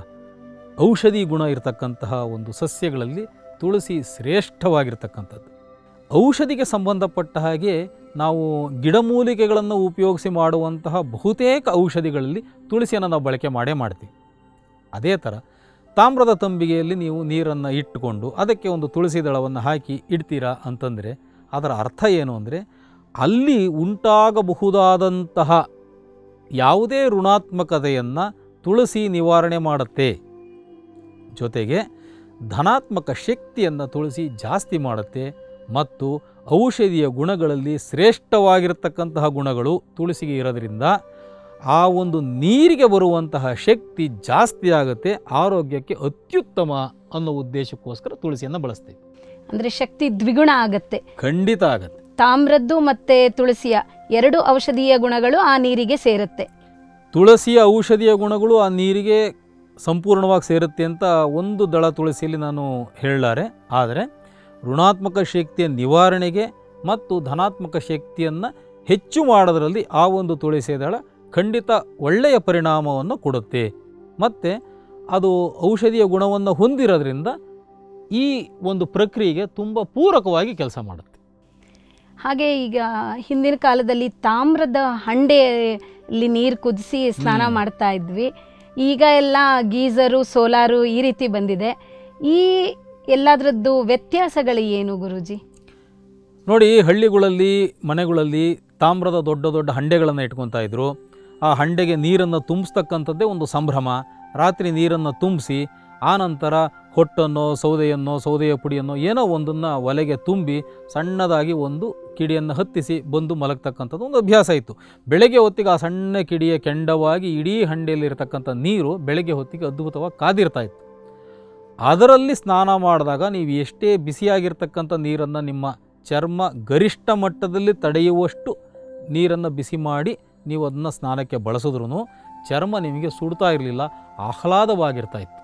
ಔಷಧಿ ಗುಣ ಇರತಕ್ಕಂತಹ ಒಂದು ಸಸ್ಯಗಳಲ್ಲಿ ತುಳಸಿ ಶ್ರೇಷ್ಠವಾಗಿರ್ತಕ್ಕಂಥದ್ದು ಔಷಧಿಗೆ ಸಂಬಂಧಪಟ್ಟ ಹಾಗೆ ನಾವು ಗಿಡಮೂಲಿಕೆಗಳನ್ನು ಉಪಯೋಗಿಸಿ ಮಾಡುವಂತಹ ಬಹುತೇಕ ಔಷಧಿಗಳಲ್ಲಿ ತುಳಸಿಯನ್ನು ನಾವು ಬಳಕೆ ಮಾಡೇ ಮಾಡ್ತೀವಿ ಅದೇ ಥರ ತಾಮ್ರದ ತಂಬಿಗೆಯಲ್ಲಿ ನೀವು ನೀರನ್ನು ಇಟ್ಟುಕೊಂಡು ಅದಕ್ಕೆ ಒಂದು ತುಳಸಿ ದಳವನ್ನು ಹಾಕಿ ಇಡ್ತೀರಾ ಅಂತಂದರೆ ಅದರ ಅರ್ಥ ಏನು ಅಂದರೆ ಅಲ್ಲಿ ಉಂಟಾಗಬಹುದಾದಂತಹ ಯಾವುದೇ ಋಣಾತ್ಮಕತೆಯನ್ನು ತುಳಸಿ ನಿವಾರಣೆ ಮಾಡುತ್ತೆ ಜೊತೆಗೆ ಧನಾತ್ಮಕ ಶಕ್ತಿಯನ್ನು ತುಳಸಿ ಜಾಸ್ತಿ ಮಾಡುತ್ತೆ ಮತ್ತು ಔಷಧಿಯ ಗುಣಗಳಲ್ಲಿ ಶ್ರೇಷ್ಠವಾಗಿರತಕ್ಕಂತಹ ಗುಣಗಳು ತುಳಸಿಗೆ ಇರೋದ್ರಿಂದ ಆ ಒಂದು ನೀರಿಗೆ ಬರುವಂತಹ ಶಕ್ತಿ ಜಾಸ್ತಿ ಆಗುತ್ತೆ ಆರೋಗ್ಯಕ್ಕೆ ಅತ್ಯುತ್ತಮ ಅನ್ನೋ ಉದ್ದೇಶಕ್ಕೋಸ್ಕರ ತುಳಸಿಯನ್ನು ಬಳಸ್ತೀವಿ ಅಂದರೆ ಶಕ್ತಿ ದ್ವಿಗುಣ ಆಗತ್ತೆ ಖಂಡಿತ ಆಗತ್ತೆ ತಾಮ್ರದ್ದು ಮತ್ತೆ ತುಳಸಿಯ ಎರಡು ಔಷಧೀಯ ಗುಣಗಳು ಆ ನೀರಿಗೆ ಸೇರುತ್ತೆ ತುಳಸಿಯ ಔಷಧಿಯ ಗುಣಗಳು ಆ ನೀರಿಗೆ ಸಂಪೂರ್ಣವಾಗಿ ಸೇರುತ್ತೆ ಅಂತ ಒಂದು ದಳ ತುಳಸಿಯಲ್ಲಿ ನಾನು ಹೇಳಲಾರೆ ಆದರೆ ಋಣಾತ್ಮಕ ಶಕ್ತಿಯ ನಿವಾರಣೆಗೆ ಮತ್ತು ಧನಾತ್ಮಕ ಶಕ್ತಿಯನ್ನು ಹೆಚ್ಚು ಮಾಡೋದರಲ್ಲಿ ಆ ಒಂದು ತುಳಸಿ ದಳ ಖಂಡಿತ ಒಳ್ಳೆಯ ಪರಿಣಾಮವನ್ನು ಕೊಡುತ್ತೆ ಮತ್ತು ಅದು ಔಷಧಿಯ ಗುಣವನ್ನು ಹೊಂದಿರೋದ್ರಿಂದ ಈ ಒಂದು ಪ್ರಕ್ರಿಯೆಗೆ ತುಂಬ ಪೂರಕವಾಗಿ ಕೆಲಸ ಮಾಡುತ್ತೆ ಹಾಗೆ ಈಗ ಹಿಂದಿನ ಕಾಲದಲ್ಲಿ ತಾಮ್ರದ ಹಂಡೆಯಲ್ಲಿ ನೀರು ಕುದಿಸಿ ಸ್ನಾನ ಹ್ಮ್. ಮಾಡ್ತಾ ಇದ್ವಿ ಈಗ ಎಲ್ಲ ಗೀಸರು ಸೋಲಾರು ಈ ರೀತಿ ಬಂದಿದೆ ಈ ಎಲ್ಲದರದ್ದು ವ್ಯತ್ಯಾಸಗಳು ಏನು ಗುರುಜಿ ನೋಡಿ ಹಳ್ಳಿಗಳಲ್ಲಿ ಮನೆಗಳಲ್ಲಿ ತಾಮ್ರದ ದೊಡ್ಡ ದೊಡ್ಡ ಹಂಡೆಗಳನ್ನು ಇಟ್ಕೊತಾ ಇದ್ರು ಆ ಹಂಡೆಗೆ ನೀರನ್ನು ತುಂಬಿಸ್ತಕ್ಕಂಥದ್ದೇ ಒಂದು ಸಂಭ್ರಮ ರಾತ್ರಿ ನೀರನ್ನು ತುಂಬಿಸಿ ಆನಂತರ ಹೊಟ್ಟನ್ನು ಸೌದೆಯನ್ನು ಸೌದೆಯ ಪುಡಿಯನ್ನು ಏನೋ ಒಂದನ್ನು ಒಲೆಗೆ ತುಂಬಿ ಸಣ್ಣದಾಗಿ ಒಂದು ಕಿಡಿಯನ್ನು ಹತ್ತಿಸಿ ಬಂದು ಮಲಗ್ತಕ್ಕಂಥದ್ದು ಒಂದು ಅಭ್ಯಾಸ ಇತ್ತು ಬೆಳಗ್ಗೆ ಹೊತ್ತಿಗೆ ಆ ಸಣ್ಣ ಕಿಡಿಯ ಕೆಂಡವಾಗಿ ಇಡೀ ಹಂಡೆಯಲ್ಲಿರ್ತಕ್ಕಂಥ ನೀರು ಬೆಳಗ್ಗೆ ಹೊತ್ತಿಗೆ ಅದ್ಭುತವಾಗಿ ಕಾದಿರ್ತಾ ಇತ್ತು ಅದರಲ್ಲಿ ಸ್ನಾನ ಮಾಡಿದಾಗ ನೀವು ಎಷ್ಟೇ ಬಿಸಿಯಾಗಿರ್ತಕ್ಕಂಥ ನೀರನ್ನು ನಿಮ್ಮ ಚರ್ಮ ಗರಿಷ್ಠ ಮಟ್ಟದಲ್ಲಿ ತಡೆಯುವಷ್ಟು ನೀರನ್ನು ಬಿಸಿ ಮಾಡಿ ನೀವು ಅದನ್ನು ಸ್ನಾನಕ್ಕೆ ಬಳಸಿದ್ರೂ ಚರ್ಮ ನಿಮಗೆ ಸುಡ್ತಾ ಇರಲಿಲ್ಲ ಆಹ್ಲಾದವಾಗಿರ್ತಾ ಇತ್ತು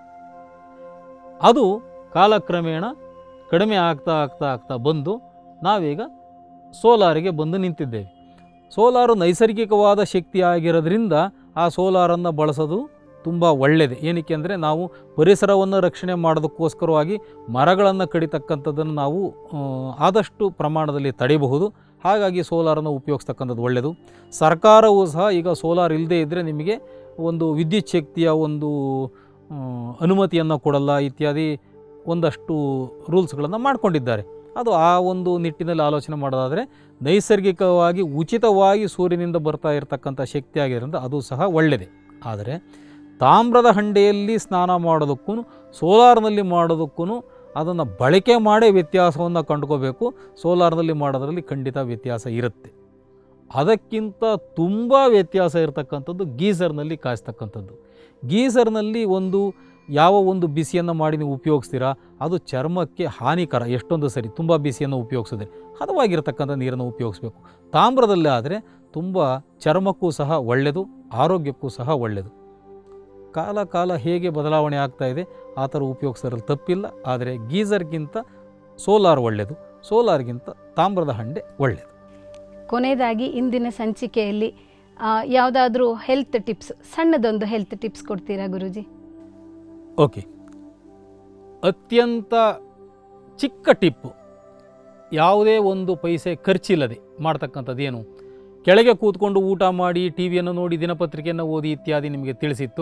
ಅದು ಕಾಲಕ್ರಮೇಣ ಕಡಿಮೆ ಆಗ್ತಾ ಆಗ್ತಾ ಆಗ್ತಾ ಬಂದು ನಾವೀಗ ಸೋಲಾರಿಗೆ ಬಂದು ನಿಂತಿದ್ದೇವೆ ಸೋಲಾರು ನೈಸರ್ಗಿಕವಾದ ಶಕ್ತಿ ಆಗಿರೋದ್ರಿಂದ ಆ ಸೋಲಾರನ್ನು ಬಳಸೋದು ತುಂಬ ಒಳ್ಳೆಯದು ಏನಕ್ಕೆ ಅಂದರೆ ನಾವು ಪರಿಸರವನ್ನು ರಕ್ಷಣೆ ಮಾಡೋದಕ್ಕೋಸ್ಕರವಾಗಿ ಮರಗಳನ್ನು ಕಡಿತಕ್ಕಂಥದ್ದನ್ನು ನಾವು ಆ, ಆದಷ್ಟು ಪ್ರಮಾಣದಲ್ಲಿ ತಡೆಯಬಹುದು ಹಾಗಾಗಿ ಸೋಲಾರನ್ನು ಉಪಯೋಗಿಸ್ತಕ್ಕಂಥದ್ದು ಒಳ್ಳೆಯದು ಸರ್ಕಾರವೂ ಸಹ ಈಗ ಸೋಲಾರ್ ಇಲ್ಲದೇ ಇದ್ದರೆ ನಿಮಗೆ ಒಂದು ವಿದ್ಯುತ್ ಶಕ್ತಿಯ ಒಂದು ಆ, ಅನುಮತಿಯನ್ನು ಕೊಡಲ್ಲ ಇತ್ಯಾದಿ ಒಂದಷ್ಟು ರೂಲ್ಸ್ಗಳನ್ನು ಮಾಡಿಕೊಂಡಿದ್ದಾರೆ ಅದು ಆ ಒಂದು ನಿಟ್ಟಿನಲ್ಲಿ ಆಲೋಚನೆ ಮಾಡೋದಾದರೆ ನೈಸರ್ಗಿಕವಾಗಿ ಉಚಿತವಾಗಿ ಸೂರ್ಯನಿಂದ ಬರ್ತಾ ಇರತಕ್ಕಂಥ ಶಕ್ತಿ ಆಗಿರೋದ್ರಿಂದ ಅದು ಸಹ ಒಳ್ಳೆಯದೇ ಆದರೆ ತಾಮ್ರದ ಹಂಡೆಯಲ್ಲಿ ಸ್ನಾನ ಮಾಡೋದಕ್ಕೂ ಸೋಲಾರ್ನಲ್ಲಿ ಮಾಡೋದಕ್ಕೂ ಅದನ್ನು ಬಳಕೆ ಮಾಡೇ ವ್ಯತ್ಯಾಸವನ್ನು ಕಂಡುಕೋಬೇಕು ಸೋಲಾರ್ನಲ್ಲಿ ಮಾಡೋದ್ರಲ್ಲಿ ಖಂಡಿತ ವ್ಯತ್ಯಾಸ ಇರುತ್ತೆ ಅದಕ್ಕಿಂತ ತುಂಬ ವ್ಯತ್ಯಾಸ ಇರತಕ್ಕಂಥದ್ದು ಗೀಸರ್ನಲ್ಲಿ ಕಾಯಿಸ್ತಕ್ಕಂಥದ್ದು ಗೀಸರ್ನಲ್ಲಿ ಒಂದು ಯಾವ ಒಂದು ಬಿಸಿಯನ್ನು ಮಾಡಿ ನೀವು ಉಪಯೋಗಿಸ್ತೀರಾ ಅದು ಚರ್ಮಕ್ಕೆ ಹಾನಿಕರ ಎಷ್ಟೊಂದು ಸರಿ ತುಂಬ ಬಿಸಿಯನ್ನು ಉಪಯೋಗಿಸಿದ್ರೆ ಹದವಾಗಿರ್ತಕ್ಕಂಥ ನೀರನ್ನು ಉಪಯೋಗಿಸ್ಬೇಕು ತಾಮ್ರದಲ್ಲಿ ಆದರೆ ತುಂಬ ಚರ್ಮಕ್ಕೂ ಸಹ ಒಳ್ಳೆಯದು ಆರೋಗ್ಯಕ್ಕೂ ಸಹ ಒಳ್ಳೆಯದು ಕಾಲ ಕಾಲ ಹೇಗೆ ಬದಲಾವಣೆ ಆಗ್ತಾ ಇದೆ ಆ ಥರ ಉಪಯೋಗಿಸೋದ್ರಲ್ಲಿ ತಪ್ಪಿಲ್ಲ ಆದರೆ ಗೀಸರ್ಗಿಂತ ಸೋಲಾರ್ ಒಳ್ಳೆಯದು ಸೋಲಾರ್ಗಿಂತ ತಾಮ್ರದ ಹಂಡೆ ಒಳ್ಳೆಯದು ಕೊನೆಯದಾಗಿ ಇಂದಿನ ಸಂಚಿಕೆಯಲ್ಲಿ ಯಾವುದಾದ್ರೂ ಹೆಲ್ತ್ ಟಿಪ್ಸ್ ಸಣ್ಣದೊಂದು ಹೆಲ್ತ್ ಟಿಪ್ಸ್ ಕೊಡ್ತೀರಾ ಗುರುಜಿ ಓಕೆ ಅತ್ಯಂತ ಚಿಕ್ಕ ಟಿಪ್ಪು ಯಾವುದೇ ಒಂದು ಪೈಸೆ ಖರ್ಚಿಲ್ಲದೆ ಮಾಡ್ತಕ್ಕಂಥದ್ದು ಏನು ಕೆಳಗೆ ಕೂತ್ಕೊಂಡು ಊಟ ಮಾಡಿ ಟಿ ವಿಯನ್ನು ನೋಡಿ ದಿನಪತ್ರಿಕೆಯನ್ನು ಓದಿ ಇತ್ಯಾದಿ ನಿಮಗೆ ತಿಳಿಸಿತ್ತು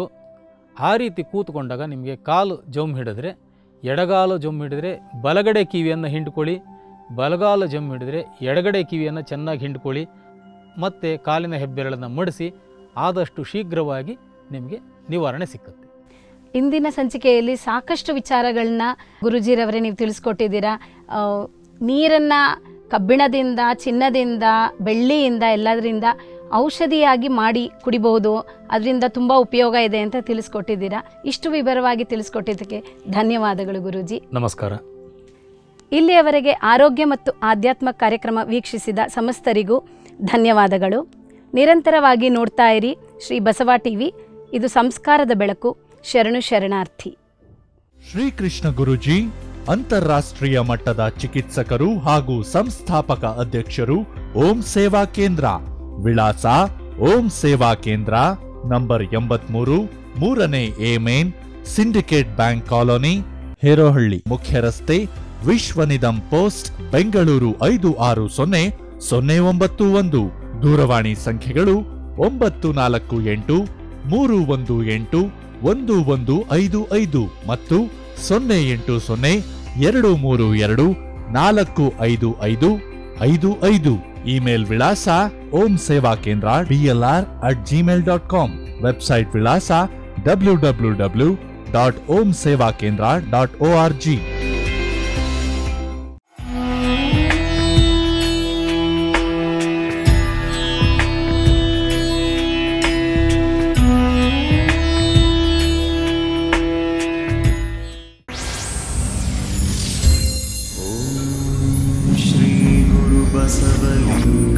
ಆ ರೀತಿ ಕೂತ್ಕೊಂಡಾಗ ನಿಮಗೆ ಕಾಲು ಜಮ್ ಹಿಡಿದ್ರೆ ಎಡಗಾಲು ಜಮ್ ಹಿಡಿದ್ರೆ ಬಲಗಡೆ ಕಿವಿಯನ್ನು ಹಿಂಡ್ಕೊಳ್ಳಿ ಬಲಗಾಲು ಜಮ್ ಹಿಡಿದ್ರೆ ಎಡಗಡೆ ಕಿವಿಯನ್ನು ಚೆನ್ನಾಗಿ ಹಿಂಡ್ಕೊಳ್ಳಿ ಮತ್ತು ಕಾಲಿನ ಹೆಬ್ಬೆರಳನ್ನು ಮಡಿಸಿ ಆದಷ್ಟು ಶೀಘ್ರವಾಗಿ ನಿಮಗೆ ನಿವಾರಣೆ ಸಿಕ್ಕುತ್ತೆ ಇಂದಿನ ಸಂಚಿಕೆಯಲ್ಲಿ ಸಾಕಷ್ಟು ವಿಚಾರಗಳನ್ನ ಗುರುಜಿರವರೇ ನೀವು ತಿಳಿಸ್ಕೊಟ್ಟಿದ್ದೀರಾ ಆ, ನೀರನ್ನ ಕಬ್ಬಿಣದಿಂದ ಚಿನ್ನದಿಂದ ಬೆಳ್ಳಿಯಿಂದ ಎಲ್ಲದರಿಂದ ಔಷಧಿಯಾಗಿ ಮಾಡಿ ಕುಡಿಬಹುದು ಅದರಿಂದ ತುಂಬ ಉಪಯೋಗ ಇದೆ ಅಂತ ತಿಳಿಸ್ಕೊಟ್ಟಿದ್ದೀರಾ ಇಷ್ಟು ವಿವರವಾಗಿ ತಿಳಿಸ್ಕೊಟ್ಟಿದ್ದಕ್ಕೆ ಧನ್ಯವಾದಗಳು ಗುರೂಜಿ ನಮಸ್ಕಾರ ಇಲ್ಲಿಯವರೆಗೆ ಆರೋಗ್ಯ ಮತ್ತು ಆಧ್ಯಾತ್ಮ ಕಾರ್ಯಕ್ರಮ ವೀಕ್ಷಿಸಿದ ಸಮಸ್ತರಿಗೂ ಧನ್ಯವಾದಗಳು ನಿರಂತರವಾಗಿ ನೋಡ್ತಾ ಇರಿ ಶ್ರೀ ಬಸವ ಟಿವಿ ಇದು ಸಂಸ್ಕಾರದ ಬೆಳಕು ಶರಣು ಶರಣಾರ್ಥಿ ಶ್ರೀಕೃಷ್ಣ ಗುರುಜಿ ಅಂತಾರಾಷ್ಟ್ರೀಯ ಮಟ್ಟದ ಚಿಕಿತ್ಸಕರು ಹಾಗೂ ಸಂಸ್ಥಾಪಕ ಅಧ್ಯಕ್ಷರು ಓಂ ಸೇವಾ ಕೇಂದ್ರ ವಿಳಾಸ ಓಂ ಸೇವಾ ಕೇಂದ್ರ ನಂಬರ್ ಎಂಬತ್ಮೂರು ಮೂರನೇ A main Syndicate bank colony Herohalli ಮುಖ್ಯ ರಸ್ತೆ ವಿಶ್ವನಿಧಂ ಪೋಸ್ಟ್ ಬೆಂಗಳೂರು ಐದು ಆರು ಸೊನ್ನೆ ಸೊನ್ನೆ ಒಂಬತ್ತು ಒಂದು ದೂರವಾಣಿ ಸಂಖ್ಯೆಗಳು ಒಂಬತ್ತು ನಾಲ್ಕು ಎಂಟು ಮೂರು ಒಂದು ಎಂಟು ಒಂದು ಒಂದು ಐದು ಐದು ಮತ್ತು ಸೊನ್ನೆ ಎಂಟು ಸೊನ್ನೆ ಎರಡು ಮೂರು ಎರಡು ನಾಲ್ಕು ಐದು ಐದು ಐದು ಐದು ಇಮೇಲ್ ವಿಳಾಸ Om Seva Kendra DLR at Gmail dot com website ವಿಳಾಸ W W W dot Om Seva Kendra dot O R G श्रीगुरुबसवलिङ्ग